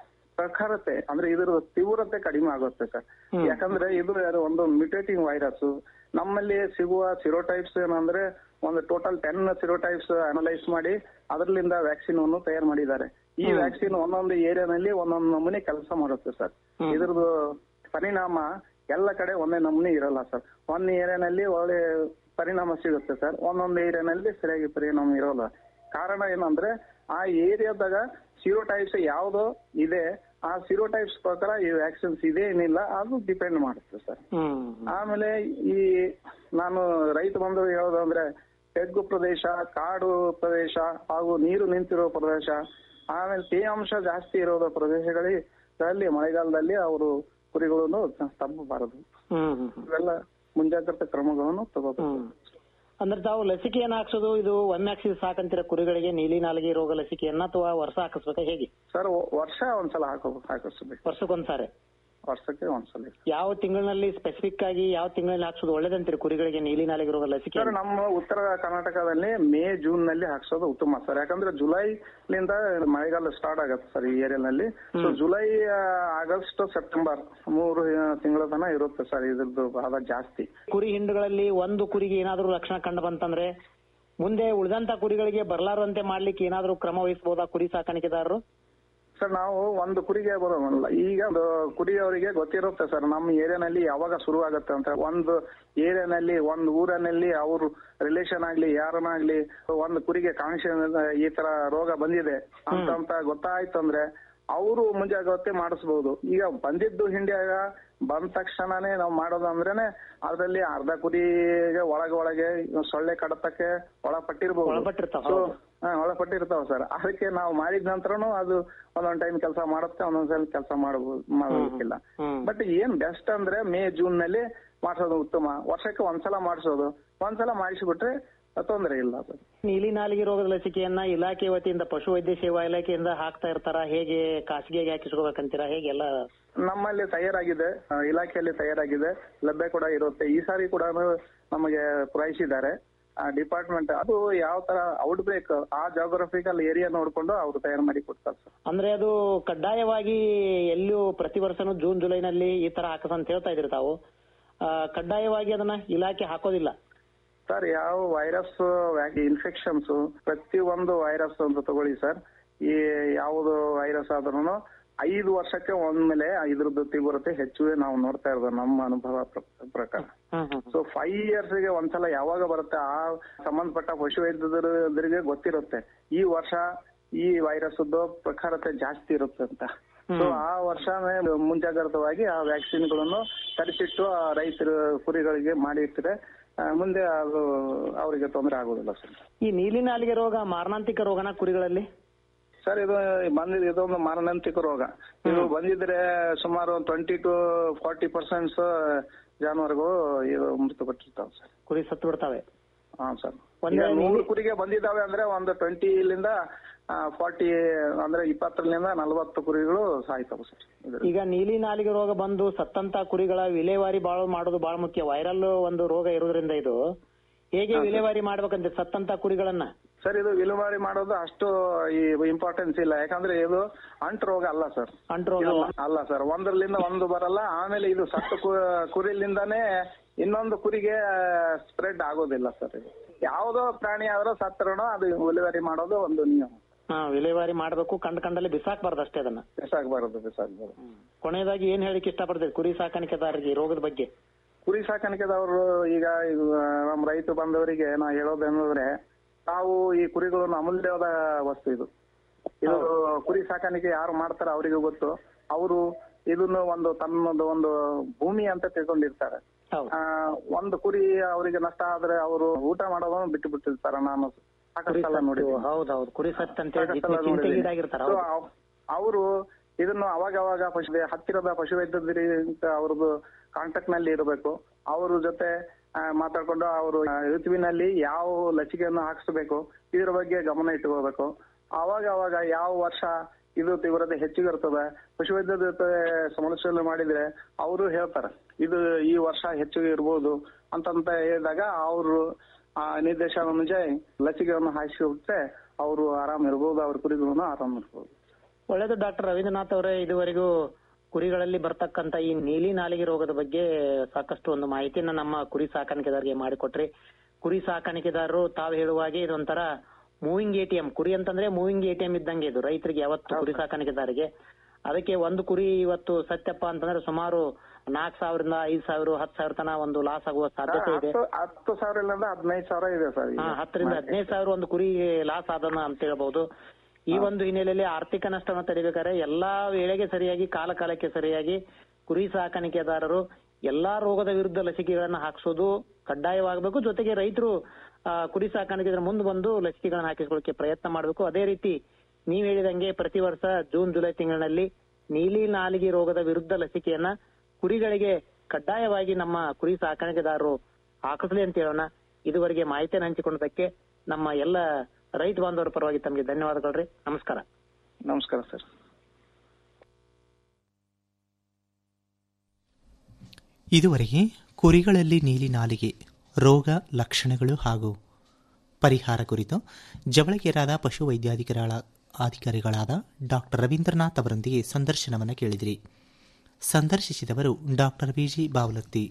ಪ್ರಖರತೆ ಅಂದ್ರೆ ಇದ್ರ ತೀವ್ರತೆ ಕಡಿಮೆ ಆಗುತ್ತೆ ಸರ್ ಯಾಕಂದ್ರೆ ಇದು ಯಾರು ಒಂದು ಮ್ಯೂಟೇಟಿಂಗ್ ವೈರಸ್ ನಮ್ಮಲ್ಲಿ ಸಿಗುವ ಸಿರೋಟೈಪ್ಸ್ ಏನಂದ್ರೆ ಒಂದು ಟೋಟಲ್ ಟೆನ್ ಸಿರೋಟೈಪ್ಸ್ ಅನಲೈಸ್ ಮಾಡಿ ಅದರಲ್ಲಿಂದ ವ್ಯಾಕ್ಸಿನ್ ಅನ್ನು ತಯಾರು ಮಾಡಿದ್ದಾರೆ ಈ ವ್ಯಾಕ್ಸಿನ್ ಒಂದೊಂದು ಏರಿಯಾನಲ್ಲಿ ಒಂದೊಂದು ನಮೂನೆ ಕೆಲಸ ಮಾಡುತ್ತೆ ಸರ್ ಇದ್ರದ್ದು ಪರಿಣಾಮ ಎಲ್ಲ ಕಡೆ ಒಂದೇ ನಮೂನೆ ಇರಲ್ಲ ಸರ್ ಒಂದ್ ಏರಿಯಾನಲ್ಲಿ ಒಳ್ಳೆ ಪರಿಣಾಮ ಸಿಗುತ್ತೆ ಸರ್ ಒಂದೊಂದು ಏರಿಯಾನಲ್ಲಿ ಸರಿಯಾಗಿ ಪರಿಣಾಮ ಇರೋಲ್ಲ ಕಾರಣ ಏನಂದ್ರೆ ಆ ಏರಿಯಾದಾಗ ಸಿರೋಟೈಪ್ಸ್ ಯಾವ್ದು ಇದೆ ಆ ಸಿರೋಟೈಪ್ಸ್ ಪ್ರಕಾರ ಈ ವ್ಯಾಕ್ಸಿನ್ಸ್ ಇದೆ ಏನಿಲ್ಲ ಅದು ಡಿಪೆಂಡ್ ಮಾಡುತ್ತೆ ಸರ್ ಆಮೇಲೆ ಈ ನಾನು ರೈತ ಬಂಧು ಹೇಳೋದಂದ್ರೆ ತೆಗ್ಗು ಪ್ರದೇಶ ಕಾಡು ಪ್ರದೇಶ ಹಾಗೂ ನೀರು ನಿಂತಿರೋ ಪ್ರದೇಶ ಆಮೇಲೆ ತೇವಾಂಶ ಜಾಸ್ತಿ ಇರೋ ಪ್ರದೇಶಗಳಲ್ಲಿ ಮಳೆಗಾಲದಲ್ಲಿ ಅವರು ಕುರಿಗಳನ್ನು ತಪ್ಪಬಾರದು ಇವೆಲ್ಲ ಮುಂಜಾಗ್ರತಾ ಕ್ರಮಗಳನ್ನು ತಗೋಬೇಕು ಅಂದ್ರೆ ತಾವು ಲಸಿಕೆಯನ್ನ ಹಾಕ್ಸೋದು ಇದು ಒಮ್ಮೆ ಹಾಕ್ಸಿದ್ರೆ ಸಾಕಂತೀರ ಕುರಿಗಳಿಗೆ ನೀಲಿ ನಾಲಿಗೆ ರೋಗ ಲಸಿಕೆಯನ್ನ ಅಥವಾ ವರ್ಷ ಹಾಕಿಸ್ಬೇಕಾ ಹೇಗೆ ಸರ್ ವರ್ಷ ಒಂದ್ಸಲ ಹಾಕೋ ಹಾಕಿಸ್ಬೇಕು ವರ್ಷಕ್ಕೊಂದ್ಸಾರಿ ವರ್ಷಕ್ಕೆ ಒಂದ್ಸಲ ಯಾವ ತಿಂಗಳಿನಲ್ಲಿ ಸ್ಪೆಸಿಫಿಕ್ ಆಗಿ ಯಾವ ತಿಂಗಳಲ್ಲಿ ಹಾಕ್ಸೋದು ಒಳ್ಳೇದಂತೀರಿ ಕುರಿಗಳಿಗೆ ನೀಲಿ ನಾಲಿಗೆ ರೋಗ ಲಸಿಕೆ ಸರ್ ನಮ್ಮ ಉತ್ತರ ಕರ್ನಾಟಕದಲ್ಲಿ ಮೇ ಜೂನ್ ನಲ್ಲಿ ಹಾಕ್ಸೋದು ಉತ್ತಮ ಸರ್ ಯಾಕಂದ್ರೆ ಜುಲೈಲಿಂದ ಮಳೆಗಾಲ ಸ್ಟಾರ್ಟ್ ಆಗತ್ತೆ ಸರ್ ಈ ಏರಿಯಾನಲ್ಲಿ ಸೊ ಜುಲೈ ಆ, ಆಗಸ್ಟ್ ಸೆಪ್ಟೆಂಬರ್ ಮೂರು ಆ, ತಿಂಗಳ ತನಕ ಇರುತ್ತೆ ಸರ್ ಇದ್ರದ್ದು ಬಾಧ ಜಾಸ್ತಿ ಕುರಿ ಹಿಂಡುಗಳಲ್ಲಿ ಒಂದು ಕುರಿಗೆ ಏನಾದ್ರೂ ಲಕ್ಷಣ ಕಂಡು ಬಂತಂದ್ರೆ ಮುಂದೆ ಉಳಿದಂತ ಕುರಿಗಳಿಗೆ ಬರ್ಲಾರಂತೆ ಮಾಡ್ಲಿಕ್ಕೆ ಏನಾದ್ರೂ ಕ್ರಮ ವಹಿಸಬಹುದಾ ಕುರಿ ಸಾಕಾಣಿಕೆದಾರರು ಸರ್ ನಾವು ಒಂದು ಕುರಿಗೆ ಬರೋಲ್ಲ ಈಗ ಒಂದು ಕುರಿಯವರಿಗೆ ಗೊತ್ತಿರುತ್ತೆ ಸರ್ ನಮ್ಮ ಏರಿಯಾನಲ್ಲಿ ಯಾವಾಗ ಶುರು ಆಗುತ್ತೆ ಅಂತ ಒಂದು ಏರಿಯಾನಲ್ಲಿ ಒಂದು ಊರಿನಲ್ಲಿ ಅವ್ರ ರಿಲೇಷನ್ ಆಗ್ಲಿ ಯಾರನ್ನಾಗ್ಲಿ ಒಂದು ಕುರಿಗೆ ಕಾಂಕ್ಷ ಈ ತರ ರೋಗ ಬಂದಿದೆ ಅಂತ ಅಂತ ಗೊತ್ತಾಯ್ತು ಅಂದ್ರೆ ಅವರು ಮುಂಜಾಗ್ರತೆ ಮಾಡಿಸ್ಬೋದು ಈಗ ಬಂದಿದ್ದು ಹಿಂಡ್ಯಾಗ ಬಂದ ತಕ್ಷಣನೇ ನಾವು ಮಾಡೋದು ಅಂದ್ರೇನೆ ಅದ್ರಲ್ಲಿ ಅರ್ಧ ಕುರಿಗೆ ಒಳಗೆ ಒಳಗೆ ಸೊಳ್ಳೆ ಕಡತಕ್ಕೆ ಒಳಪಟ್ಟಿರ್ಬೋದು ಒಳಪಟ್ಟಿರ್ತಾವ, So, ಹೌದು. ಹಾ, ಒಳಪಟ್ಟಿರ್ತಾವ ಸರ್ ಅದಕ್ಕೆ ನಾವು ಮಾಡಿದ ನಂತರನು ಅದು ಒಂದೊಂದ್ ಟೈಮ್ ಕೆಲಸ ಮಾಡುತ್ತೆ ಒಂದೊಂದ್ ಸಲ ಕೆಲಸ ಮಾಡಬಹುದು ಮಾಡೋದಕ್ಕಿಲ್ಲ ಬಟ್ ಏನ್ ಬೆಸ್ಟ್ ಅಂದ್ರೆ ಮೇ ಜೂನ್ ನಲ್ಲಿ ಮಾಡಿಸೋದು ಉತ್ತಮ ವರ್ಷಕ್ಕೆ ಒಂದ್ಸಲ ಮಾಡಿಸೋದು ಒಂದ್ಸಲ ಮಾಡಿಸ್ಬಿಟ್ರೆ ತೊಂದರೆ ಇಲ್ಲ ಸರ್ ನೀಲಿ ನಾಲಿಗೆ ರೋಗದ ಲಸಿಕೆಯನ್ನ ಇಲಾಖೆ ವತಿಯಿಂದ ಪಶು ವೈದ್ಯ ಸೇವಾ ಇಲಾಖೆಯಿಂದ ಹಾಕ್ತಾ ಇರ್ತಾರ ಹೇಗೆ ಖಾಸಗಿಯಾಗಿ ಹಾಕಿಸ್ಕೋಬೇಕಂತೀರಾ ಹೇಗೆಲ್ಲ ನಮ್ಮಲ್ಲಿ ತಯಾರಾಗಿದೆ ಆ, ಇಲಾಖೆಯಲ್ಲಿ ತಯಾರಾಗಿದೆ ಲಭ್ಯ ಕೂಡ ಇರುತ್ತೆ ಈ ಸಾರಿ ಕೂಡ ನಮಗೆ ಪೂರೈಸಿದ್ದಾರೆ ಡಿಪಾರ್ಟ್ಮೆಂಟ್ ಅದು ಯಾವ ತರ ಔಟ್ ಬ್ರೇಕ್ ಆ ಜಾಗ್ರಫಿಕಲ್ ಏರಿಯಾ ನೋಡ್ಕೊಂಡು ಅವರು ತಯಾರು ಮಾಡಿ ಕೊಡ್ತಾರೆ ಸರ್ ಅಂದ್ರೆ ಅದು ಕಡ್ಡಾಯವಾಗಿ ಎಲ್ಲೂ ಪ್ರತಿ ವರ್ಷನೂ ಜೂನ್ ಜುಲೈನಲ್ಲಿ ಈ ತರ ಹಾಕಸ ಅಂತ ಹೇಳ್ತಾ ಇದ್ರಿ ತಾವು ಆ, ಕಡ್ಡಾಯವಾಗಿ ಅದನ್ನ ಇಲಾಖೆ ಹಾಕೋದಿಲ್ಲ ಸರ್ ಯಾವ ವೈರಸ್ ಇನ್ಫೆಕ್ಷನ್ಸ್ ಪ್ರತಿ ಒಂದು ವೈರಸ್ ಅಂತ ತಗೊಳ್ಳಿ ಸರ್ ಈ ಯಾವುದು ವೈರಸ್ ಆದ್ರೂ ಐದು ವರ್ಷಕ್ಕೆ ಒಂದ್ಮೇಲೆ ಇದ್ರದ್ದು ತೀವ್ರತೆ ಹೆಚ್ಚುವೆ ನಾವು ನೋಡ್ತಾ ಇರೋದು ನಮ್ಮ ಅನುಭವ ಪ್ರ- ಪ್ರಕಾರ ಸೊ ಫೈವ್ ಇಯರ್ಸ್ ಗೆ ಒಂದ್ಸಲ ಯಾವಾಗ ಬರುತ್ತೆ ಆ ಸಂಬಂಧಪಟ್ಟ ಪಶುವೈದ್ಯರಿಗೆ ಗೊತ್ತಿರುತ್ತೆ ಈ ವರ್ಷ ಈ ವೈರಸ್ ಪ್ರಖರತೆ ಜಾಸ್ತಿ ಇರುತ್ತೆ ಅಂತ ಸೊ ಆ ವರ್ಷ ಮುಂಜಾಗ್ರತವಾಗಿ ಆ ವ್ಯಾಕ್ಸಿನ್ ಗಳನ್ನು ತರಿಸಿಟ್ಟು ಆ ರೈತರ ಕುರಿಗಳಿಗೆ ಮಾಡಿರ್ತಾರೆ ಆ, ಮುಂದೆ ಅದು ಅವರಿಗೆ ತೊಂದರೆ ಆಗೋದಿಲ್ಲ ಸರ್ ಈ ನೀಲಿ ನಾಲಿಗೆ ರೋಗ ಮಾರಣಾಂತಿಕ ರೋಗನ ಕುರಿಗಳಲ್ಲಿ ಸರ್ ಇದು ಬಂದಿದೆ ಇದೊಂದು ಮಾರಣಾಂತಿಕ ರೋಗ ಇದು ಬಂದಿದ್ರೆ ಸುಮಾರು ಟ್ವೆಂಟಿ ಟು ಫಾರ್ಟಿ ಪರ್ಸೆಂಟ್ಸ್ ಜಾನುವಾರುಗಳು ಇದು ಮೃತಪಟ್ಟಿರ್ತಾವೆ ಸರ್ ಕುರಿ ಸತ್ತು ಬಿಡ್ತಾವೆ ಹಾ ಸರ್ ಒಂದೇ ಈಗ ನೂರು ನೀಲಿ- ಕುರಿಗೆ ಬಂದಿದ್ದಾವೆ ಅಂದ್ರೆ ಒಂದು ಟ್ವೆಂಟಿಲಿಂದ ಫಾರ್ಟಿ ಅಂದ್ರೆ ಇಪ್ಪತ್ತರಿಂದ ನಲವತ್ತು ಕುರಿಗಳು ಸಾಯ್ತಾವೆ ಸರ್ ಇದ್ರಲ್ಲಿ. ಈಗ ನೀಲಿ ನಾಲಿಗೆ ರೋಗ ಬಂದು ಸತ್ತಂತ ಕುರಿಗಳ ವಿಲೇವಾರಿ ಬಾಳ ಮಾಡೋದು ಬಹಳ ಮುಖ್ಯ ವೈರಲ್ ಒಂದು ರೋಗ ಇರೋದ್ರಿಂದ ಇದು ಹೇಗೆ ವಿಲೇವಾರಿ ಮಾಡ್ಬೇಕಂತೆ ಸತ್ತಂತ ಕುರಿಗಳನ್ನ ಸರ್ ಇದು ವಿಲೇವಾರಿ ಮಾಡೋದು ಅಷ್ಟು ಈ ಇಂಪಾರ್ಟೆನ್ಸ್ ಇಲ್ಲ ಯಾಕಂದ್ರೆ ಇದು ಅಂಟು ರೋಗ ಅಲ್ಲ ಸರ್ ಅಂಟು ರೋಗ ಇದು ಅಲ್ಲ. ಅಲ್ಲ ಸರ್ ಒಂದರಲ್ಲಿಂದ ಒಂದು ಬರಲ್ಲ ಆಮೇಲೆ ಇದು ಸತ್ತು ಕು- ಕುರಿಲಿಂದಾನೇ ಇನ್ನೊಂದು ಕುರಿಗೆ ಸ್ಪ್ರೆಡ್ ಆಗೋದಿಲ್ಲ ಸರ್ ಇದು ಯಾವುದೋ ಪ್ರಾಣಿ ಆದ್ರೂ ಸತ್ತರೂ ಅದು ವಿಲೇವಾರಿ ಮಾಡೋದು ಒಂದು ನಿಯಮ ಹಾ ವಿಲೇವಾರಿ ಮಾಡ್ಬೇಕು ಕಂಡ್ ಕಂಡಲ್ಲಿ ಬಿಸಾಕ್ಬಾರ್ದು ಅಷ್ಟೇ ಅದನ್ನ ಬಿಸಾಕ್ಬಾರದು ಬಿಸಾಕ್ಬಾರದು ಕೊನೆಯದಾಗಿ ಏನ್ ಹೇಳಿಕ್ಕೆ ಇಷ್ಟಪಡ್ತೀರಿ ಕುರಿ ಸಾಕಾಣಿಕೆದಾರರಿಗೆ ಈ ರೋಗದ ಬಗ್ಗೆ ಕುರಿ ಸಾಕಾಣಿಕೆದವರು ಈಗ ಇದು ನಮ್ಮ ರೈತ ಬಂದವರಿಗೆ ನಾ ಹೇಳೋದೇನಂದ್ರೆ ತಾವು ಈ ಕುರಿಗಳನ್ನು ಅಮೂಲ್ಯವಾದ ವಸ್ತು ಇದು ಇದು ಕುರಿ ಸಾಕಾಣಿಕೆ ಯಾರು ಮಾಡ್ತಾರ ಅವರಿಗೆ ಗೊತ್ತು ಅವರು ಇದನ್ನು ಒಂದು ತನ್ನದು ಒಂದು ಭೂಮಿ ಅಂತ ತಿಳ್ಕೊಂಡಿರ್ತಾರೆ ಹೌದು ಆ, ಒಂದು ಕುರಿ ಅವರಿಗೆ ನಷ್ಟ ಆದ್ರೆ ಅವರು ಊಟ ಮಾಡೋದನ್ನು ಬಿಟ್ಟು ಬಿಟ್ಟಿರ್ತಾರ ನಾನು ಕುರಿ ಸಾಕಷ್ಟೆಲ್ಲ ನೋಡಿ ಸತ್ತು, ಹೌದೌದು ಕುರಿ ಸತ್ ಅಂತ ಹೇಳಿ ಚಿಂತೆಗೀಡಾಗಿರ್ತಾರ ಹೌದು. ಅವರು ಇದನ್ನು ಅವಾಗ ಅವಾಗ ಪಶು ಹತ್ತಿರದ ಪಶುವೈದ್ಯರಿ ಅಂತ ಅವ್ರದ್ದು ಕಾಂಟ್ಯಾಕ್ಟ್ ನಲ್ಲಿ ಇರಬೇಕು ಅವ್ರ ಜೊತೆ ಆ, ಮಾತಾಡ್ಕೊಂಡು ಅವರು ಋತುವಿನಲ್ಲಿ ಯಾವ ಲಸಿಕೆಯನ್ನು ಹಾಕಿಸ್ಬೇಕು ಇದ್ರ ಬಗ್ಗೆ ಗಮನ ಇಟ್ಕೋಬೇಕು ಅವಾಗ ಅವಾಗ ಯಾವ ವರ್ಷ ಇದು ತೀವ್ರತೆ ಹೆಚ್ಚಿಗಿರ್ತದೆ ಪಶುವೈದ್ಯರ ಜೊತೆ ಸಮಾಲೋಚನೆ ಮಾಡಿದ್ರೆ ಅವರು ಹೇಳ್ತಾರೆ ಇದು ಈ ವರ್ಷ ಹೆಚ್ಚಿಗೆ ಇರ್ಬೋದು ಅಂತಂತ ಹೇಳಿದಾಗ ಅವರು ಆ ನಿರ್ದೇಶನ ಲಸಿಕೆಯನ್ನು ಹಾಕಿಸಿಬಿಟ್ರೆ ಅವರು ಆರಾಮ್ ಇರ್ಬೋದು ಅವ್ರ ಕುರಿಗಳನ್ನು ಆರಾಮ್ ಇರ್ಬೋದು ಒಳ್ಳೇದು ಡಾಕ್ಟರ್ ರವೀಂದ್ರನಾಥ್ ಅವರೇ ಇದುವರೆಗೂ ಕುರಿಗಳಲ್ಲಿ ಬರ್ತಕ್ಕಂತ ಈ ನೀಲಿ ನಾಲಿಗೆ ರೋಗದ ಬಗ್ಗೆ ಸಾಕಷ್ಟು ಒಂದು ಮಾಹಿತಿಯನ್ನ ನಮ್ಮ ಕುರಿ ಸಾಕಾಣಿಕೆದಾರರಿಗೆ ಮಾಡಿಕೊಟ್ರಿ ಕುರಿ ಸಾಕಾಣಿಕೆದಾರರು ತಾವು ಹೇಳುವ ಹಾಗೆ ಇದೊಂಥರ ಮೂವಿಂಗ್ ಎಟಿಎಂ ಕುರಿ ಅಂತಂದ್ರೆ ಮೂವಿಂಗ್ ಎಟಿಎಂ ಇದ್ದಂಗೆ ಇದು ರೈತರಿಗೆ ಯಾವತ್ತು ಕುರಿ ಸಾಕಾಣಿಕೆದಾರರಿಗೆ ಅದಕ್ಕೆ ಒಂದು ಕುರಿ ಇವತ್ತು ಸತ್ಯಪ್ಪ ಅಂತಂದ್ರೆ ಸುಮಾರು ನಾಲ್ಕು ಸಾವಿರದಿಂದ ಐದು ಸಾವಿರ ಹತ್ತು ಸಾವಿರ ತನ ಒಂದು ಲಾಸ್ ಆಗುವ ಸಾಧ್ಯತೆ ಇದೆ ಹತ್ತು ಹತ್ತು ಸಾವಿರ ಇಲ್ಲಿಂದ ಹದಿನೈದು ಸಾವಿರ ಇದೆ ಸರ್ ಈಗ. ಹಾ ಹತ್ತರಿಂದ ಹದಿನೈದು ಸಾವಿರ ಒಂದು ಕುರಿ ಲಾಸ್ ಆದನ ಅಂತ ಹೇಳ್ಬಹುದು ಈ ಒಂದು ಹಿನ್ನೆಲೆಯಲ್ಲಿ ಆರ್ಥಿಕ ನಷ್ಟವನ್ನು ತಡಿಬೇಕಾದ್ರೆ ಎಲ್ಲಾ ವೇಳೆಗೆ ಸರಿಯಾಗಿ ಕಾಲ ಕಾಲಕ್ಕೆ ಸರಿಯಾಗಿ ಕುರಿ ಸಾಕಾಣಿಕೆದಾರರು ಎಲ್ಲಾ ರೋಗದ ವಿರುದ್ಧ ಲಸಿಕೆಗಳನ್ನ ಹಾಕಿಸೋದು ಕಡ್ಡಾಯವಾಗಬೇಕು ಜೊತೆಗೆ ರೈತರು ಆ, ಕುರಿ ಸಾಕಾಣಿಕೆ ಮುಂದೆ ಬಂದು ಲಸಿಕೆಗಳನ್ನ ಹಾಕಿಸ್ಕೊಳ್ಳಕ್ಕೆ ಪ್ರಯತ್ನ ಮಾಡಬೇಕು ಅದೇ ರೀತಿ ನೀವ್ ಹೇಳಿದಂಗೆ ಪ್ರತಿ ವರ್ಷ ಜೂನ್ ಜುಲೈ ತಿಂಗಳಿನಲ್ಲಿ ನೀಲಿ ನಾಲಿಗೆ ರೋಗದ ವಿರುದ್ಧ ಲಸಿಕೆಯನ್ನ ಕುರಿಗಳಿಗೆ ಕಡ್ಡಾಯವಾಗಿ ನಮ್ಮ ಕುರಿ ಸಾಕಾಣಿಕೆದಾರರು ಹಾಕಿಸ್ಲಿ ಅಂತ ಹೇಳೋಣ ಇದುವರೆಗೆ ಮಾಹಿತಿಯನ್ನು ಹಂಚಿಕೊಂಡದಕ್ಕೆ ನಮ್ಮ ಎಲ್ಲ ರೈತ ಬಾಂಧವರ ಪರವಾಗಿ ತಮಗೆ ಧನ್ಯವಾದಗಳು ನಮಸ್ಕಾರ ನಮಸ್ಕಾರ ಸರ್ ಇದುವರೆಗೆ ಕುರಿಗಳಲ್ಲಿ ನೀಲಿ ನಾಲಿಗೆ ರೋಗ ಲಕ್ಷಣಗಳು ಹಾಗೂ ಪರಿಹಾರ ಕುರಿತು ಜವಳಗೇರಾದ ಪಶು ವೈದ್ಯಾಧಿಕಾರಿಗಳ ಅಧಿಕಾರಿಗಳಾದ ಡಾಕ್ಟರ್ ರವೀಂದ್ರನಾಥ್ ಅವರೊಂದಿಗೆ ಸಂದರ್ಶನವನ್ನು ಕೇಳಿದಿರಿ ಸಂದರ್ಶಿಸಿದವರು ಡಾಕ್ಟರ್ ಬಿಜಿ ಬಾವಲತ್ತಿ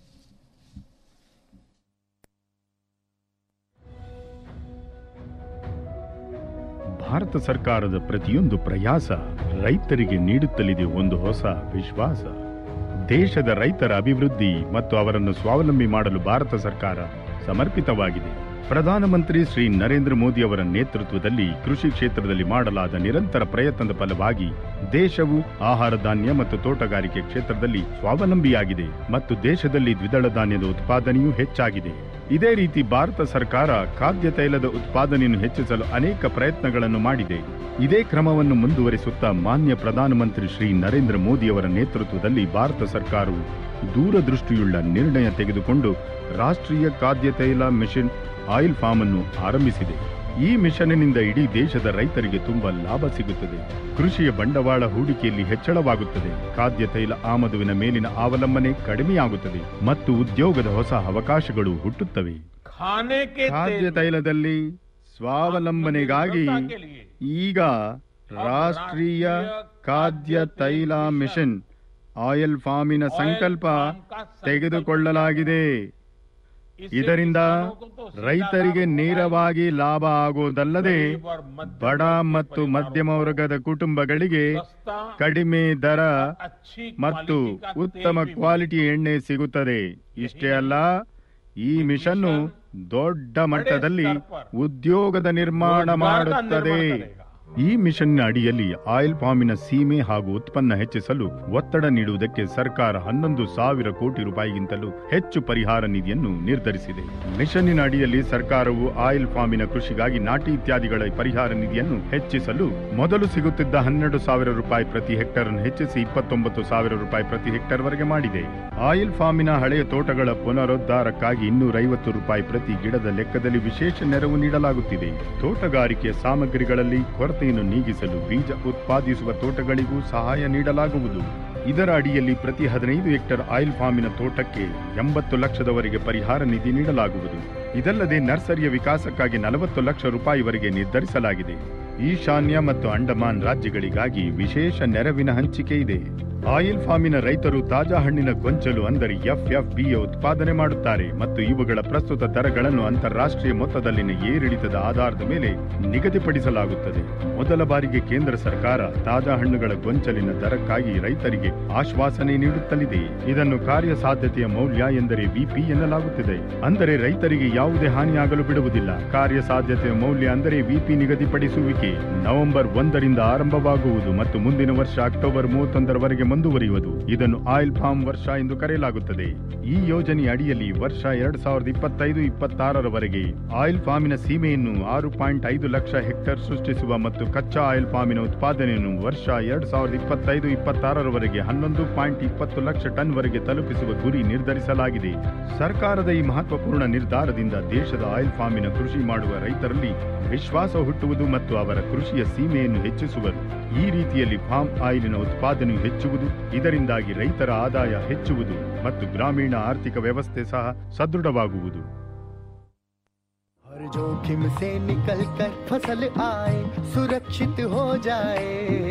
ಭಾರತ ಸರ್ಕಾರದ ಪ್ರತಿಯೊಂದು ಪ್ರಯಾಸ ರೈತರಿಗೆ ನೀಡುತ್ತಲಿದೆ ಒಂದು ಹೊಸ ವಿಶ್ವಾಸ ದೇಶದ ರೈತರ ಅಭಿವೃದ್ಧಿ ಮತ್ತು ಅವರನ್ನು ಸ್ವಾವಲಂಬಿ ಮಾಡಲು ಭಾರತ ಸರ್ಕಾರ ಸಮರ್ಪಿತವಾಗಿದೆ ಪ್ರಧಾನಮಂತ್ರಿ ಶ್ರೀ ನರೇಂದ್ರ ಮೋದಿ ಅವರ ನೇತೃತ್ವದಲ್ಲಿ ಕೃಷಿ ಕ್ಷೇತ್ರದಲ್ಲಿ ಮಾಡಲಾದ ನಿರಂತರ ಪ್ರಯತ್ನದ ಫಲವಾಗಿ ದೇಶವು ಆಹಾರ ಧಾನ್ಯ ಮತ್ತು ತೋಟಗಾರಿಕೆ ಕ್ಷೇತ್ರದಲ್ಲಿ ಸ್ವಾವಲಂಬಿಯಾಗಿದೆ ಮತ್ತು ದೇಶದಲ್ಲಿ ದ್ವಿದಳ ಧಾನ್ಯದ ಉತ್ಪಾದನೆಯೂ ಹೆಚ್ಚಾಗಿದೆ ಇದೇ ರೀತಿ ಭಾರತ ಸರ್ಕಾರ ಖಾದ್ಯ ತೈಲದ ಉತ್ಪಾದನೆಯನ್ನು ಹೆಚ್ಚಿಸಲು ಅನೇಕ ಪ್ರಯತ್ನಗಳನ್ನು ಮಾಡಿದೆ ಇದೇ ಕ್ರಮವನ್ನು ಮುಂದುವರಿಸುತ್ತಾ ಮಾನ್ಯ ಪ್ರಧಾನಮಂತ್ರಿ ಶ್ರೀ ನರೇಂದ್ರ ಮೋದಿ ಅವರ ನೇತೃತ್ವದಲ್ಲಿ ಭಾರತ ಸರ್ಕಾರವು ದೂರದೃಷ್ಟಿಯುಳ್ಳ ನಿರ್ಣಯ ತೆಗೆದುಕೊಂಡು ರಾಷ್ಟ್ರೀಯ ಖಾದ್ಯ ತೈಲ ಮಿಷನ್ ಆಯಿಲ್ ಫಾರ್ಮ್ ಅನ್ನು ಆರಂಭಿಸಿದೆ ಈ ಮಿಷನ್ನಿನಿಂದ ಇಡೀ ದೇಶದ ರೈತರಿಗೆ ತುಂಬಾ ಲಾಭ ಸಿಗುತ್ತದೆ ಕೃಷಿಯ ಬಂಡವಾಳ ಹೂಡಿಕೆಯಲ್ಲಿ ಹೆಚ್ಚಳವಾಗುತ್ತದೆ ಖಾದ್ಯ ತೈಲ ಆಮದುವಿನ ಮೇಲಿನ ಅವಲಂಬನೆ ಕಡಿಮೆಯಾಗುತ್ತದೆ ಮತ್ತು ಉದ್ಯೋಗದ ಹೊಸ ಅವಕಾಶಗಳು ಹುಟ್ಟುತ್ತವೆ खाने के ಖಾದ್ಯ तेल ತೈಲದಲ್ಲಿ ಸ್ವಾವಲಂಬನೆಗಾಗಿ ಈಗ ರಾಷ್ಟ್ರೀಯ ಖಾದ್ಯ ತೈಲ ಮಿಷನ್ ಆಯಿಲ್ ಫಾರ್ಮಿನ ಸಂಕಲ್ಪ ತೆಗೆದುಕೊಳ್ಳಲಾಗಿದೆ ಇದರಿಂದ ರೈತರಿಗೆ ನೇರವಾಗಿ ಲಾಭ ಆಗುವುದಲ್ಲದೆ ಬಡ ಮತ್ತು ಮಧ್ಯಮ ವರ್ಗದ ಕುಟುಂಬಗಳಿಗೆ ಕಡಿಮೆ ದರ ಮತ್ತು ಉತ್ತಮ ಕ್ವಾಲಿಟಿ ಎಣ್ಣೆ ಸಿಗುತ್ತದೆ ಇಷ್ಟೇ ಅಲ್ಲ ಈ ಮಿಷನ್ನು ದೊಡ್ಡ ಮಟ್ಟದಲ್ಲಿ ಉದ್ಯೋಗದ ನಿರ್ಮಾಣ ಮಾಡುತ್ತದೆ ಈ ಮಿಷನ್ನ ಅಡಿಯಲ್ಲಿ ಆಯಿಲ್ ಪಾಮಿನ ಸೀಮೆ ಹಾಗೂ ಉತ್ಪನ್ನ ಹೆಚ್ಚಿಸಲು ಒತ್ತಡ ನೀಡುವುದಕ್ಕೆ ಸರ್ಕಾರ ಹನ್ನೊಂದು ಸಾವಿರ ಕೋಟಿ ರೂಪಾಯಿಗಿಂತಲೂ ಹೆಚ್ಚು ಪರಿಹಾರ ನಿಧಿಯನ್ನು ನಿರ್ಧರಿಸಿದೆ ಮಿಷನ್ನಿನ ಅಡಿಯಲ್ಲಿ ಸರ್ಕಾರವು ಆಯಿಲ್ ಫಾರ್ಮಿನ ಕೃಷಿಗಾಗಿ ನಾಟಿ ಇತ್ಯಾದಿಗಳ ಪರಿಹಾರ ನಿಧಿಯನ್ನು ಹೆಚ್ಚಿಸಲು ಮೊದಲು ಸಿಗುತ್ತಿದ್ದ ಹನ್ನೆರಡು ಸಾವಿರ ರೂಪಾಯಿ ಪ್ರತಿ ಹೆಕ್ಟರ್ ಅನ್ನು ಹೆಚ್ಚಿಸಿ ಇಪ್ಪತ್ತೊಂಬತ್ತು ಸಾವಿರ ರೂಪಾಯಿ ಪ್ರತಿ ಹೆಕ್ಟರ್ ವರೆಗೆ ಮಾಡಿದೆ ಆಯಿಲ್ ಫಾರ್ಮಿನ ಹಳೆಯ ತೋಟಗಳ ಪುನರುದ್ಧಾರಕ್ಕಾಗಿ ಇನ್ನೂರೈವತ್ತು ರೂಪಾಯಿ ಪ್ರತಿ ಗಿಡದ ಲೆಕ್ಕದಲ್ಲಿ ವಿಶೇಷ ನೆರವು ನೀಡಲಾಗುತ್ತಿದೆ ತೋಟಗಾರಿಕೆಯ ಸಾಮಗ್ರಿಗಳಲ್ಲಿ ಕೊರತೆಯನ್ನು ನೀಗಿಸಲು ಬೀಜ ಉತ್ಪಾದಿಸುವ ತೋಟಗಳಿಗೂ ಸಹಾಯ ನೀಡಲಾಗುವುದು ಇದರ ಅಡಿಯಲ್ಲಿ ಪ್ರತಿ ಹದಿನೈದು ಹೆಕ್ಟರ್ ಆಯಿಲ್ ಫಾರ್ಮಿನ ತೋಟಕ್ಕೆ ಎಂಬತ್ತು ಲಕ್ಷದವರೆಗೆ ಪರಿಹಾರ ನಿಧಿ ನೀಡಲಾಗುವುದು ಇದಲ್ಲದೆ ನರ್ಸರಿಯ ವಿಕಾಸಕ್ಕಾಗಿ ನಲವತ್ತು ಲಕ್ಷ ರೂಪಾಯಿವರೆಗೆ ನಿರ್ಧರಿಸಲಾಗಿದೆ ಈಶಾನ್ಯ ಮತ್ತು ಅಂಡಮಾನ್ ರಾಜ್ಯಗಳಿಗಾಗಿ ವಿಶೇಷ ನೆರವಿನ ಹಂಚಿಕೆ ಇದೆ ಆಯಿಲ್ ಫಾರ್ಮಿನ ರೈತರು ತಾಜಾ ಹಣ್ಣಿನ ಗೊಂಚಲು ಅಂದರೆ ಎಫ್ಎಫ್ಬಿಯ ಉತ್ಪಾದನೆ ಮಾಡುತ್ತಾರೆ ಮತ್ತು ಇವುಗಳ ಪ್ರಸ್ತುತ ದರಗಳನ್ನು ಅಂತಾರಾಷ್ಟ್ರೀಯ ಮೊತ್ತದಲ್ಲಿನ ಏರಿಳಿತದ ಆಧಾರದ ಮೇಲೆ ನಿಗದಿಪಡಿಸಲಾಗುತ್ತದೆ ಮೊದಲ ಬಾರಿಗೆ ಕೇಂದ್ರ ಸರ್ಕಾರ ತಾಜಾ ಹಣ್ಣುಗಳ ಗೊಂಚಲಿನ ದರಕ್ಕಾಗಿ ರೈತರಿಗೆ ಆಶ್ವಾಸನೆ ನೀಡುತ್ತಲಿದೆ ಇದನ್ನು ಕಾರ್ಯಸಾಧ್ಯತೆಯ ಮೌಲ್ಯ ಎಂದರೆ ವಿಪಿ ಎನ್ನಲಾಗುತ್ತಿದೆ ಅಂದರೆ ರೈತರಿಗೆ ಯಾವುದೇ ಹಾನಿಯಾಗಲು ಬಿಡುವುದಿಲ್ಲ ಕಾರ್ಯಸಾಧ್ಯತೆಯ ಮೌಲ್ಯ ಅಂದರೆ ವಿಪಿ ನಿಗದಿಪಡಿಸುವಿಕೆ ನವೆಂಬರ್ ಒಂದರಿಂದ ಆರಂಭವಾಗುವುದು ಮತ್ತು ಮುಂದಿನ ವರ್ಷ ಅಕ್ಟೋಬರ್ ಮೂವತ್ತೊಂದರವರೆಗೆ ಮುಂದುವರಿಯುವುದು ಇದನ್ನು ಆಯಿಲ್ ಫಾರ್ಮ್ ವರ್ಷ ಎಂದು ಕರೆಯಲಾಗುತ್ತದೆ ಈ ಯೋಜನೆಯ ಅಡಿಯಲ್ಲಿ ವರ್ಷ ಎರಡ್ ಸಾವಿರದ ಇಪ್ಪತ್ತೈದು ಇಪ್ಪತ್ತಾರರವರೆಗೆ ಆಯಿಲ್ ಫಾರ್ಮಿನ ಸೀಮೆಯನ್ನು ಆರು ಪಾಯಿಂಟ್ ಐದು ಲಕ್ಷ ಹೆಕ್ಟೇರ್ ಸೃಷ್ಟಿಸುವ ಮತ್ತು ಕಚ್ಚಾ ಆಯಿಲ್ ಫಾರ್ಮಿನ ಉತ್ಪಾದನೆಯನ್ನು ವರ್ಷ ಎರಡ್ ಸಾವಿರದ ಇಪ್ಪತ್ತೈದು ಇಪ್ಪತ್ತಾರರವರೆಗೆ ಹನ್ನೊಂದು ಪಾಯಿಂಟ್ ಇಪ್ಪತ್ತು ಲಕ್ಷ ಟನ್ ವರೆಗೆ ತಲುಪಿಸುವ ಗುರಿ ನಿರ್ಧರಿಸಲಾಗಿದೆ ಸರ್ಕಾರದ ಈ ಮಹತ್ವಪೂರ್ಣ ನಿರ್ಧಾರದಿಂದ ದೇಶದ ಆಯಿಲ್ ಫಾರ್ಮಿನ ಕೃಷಿ ಮಾಡುವ ರೈತರಲ್ಲಿ ವಿಶ್ವಾಸ ಹುಟ್ಟುವುದು ಮತ್ತು ಅವರ ಕೃಷಿಯ ಸೀಮೆಯನ್ನು ಹೆಚ್ಚಿಸುವರು ಈ ರೀತಿಯಲ್ಲಿ ಫಾರ್ಮ್ ಆಯಿಲಿನ ಉತ್ಪಾದನೆಯು ಹೆಚ್ಚುವುದು ಇದರಿಂದಾಗಿ ರೈತರ ಆದಾಯ ಹೆಚ್ಚುವುದು ಮತ್ತು ಗ್ರಾಮೀಣ ಆರ್ಥಿಕ ವ್ಯವಸ್ಥೆ ಸಹ ಸದೃಢವಾಗುವುದು हर जोखिम से निकल कर फसल आए सुरक्षित हो जाए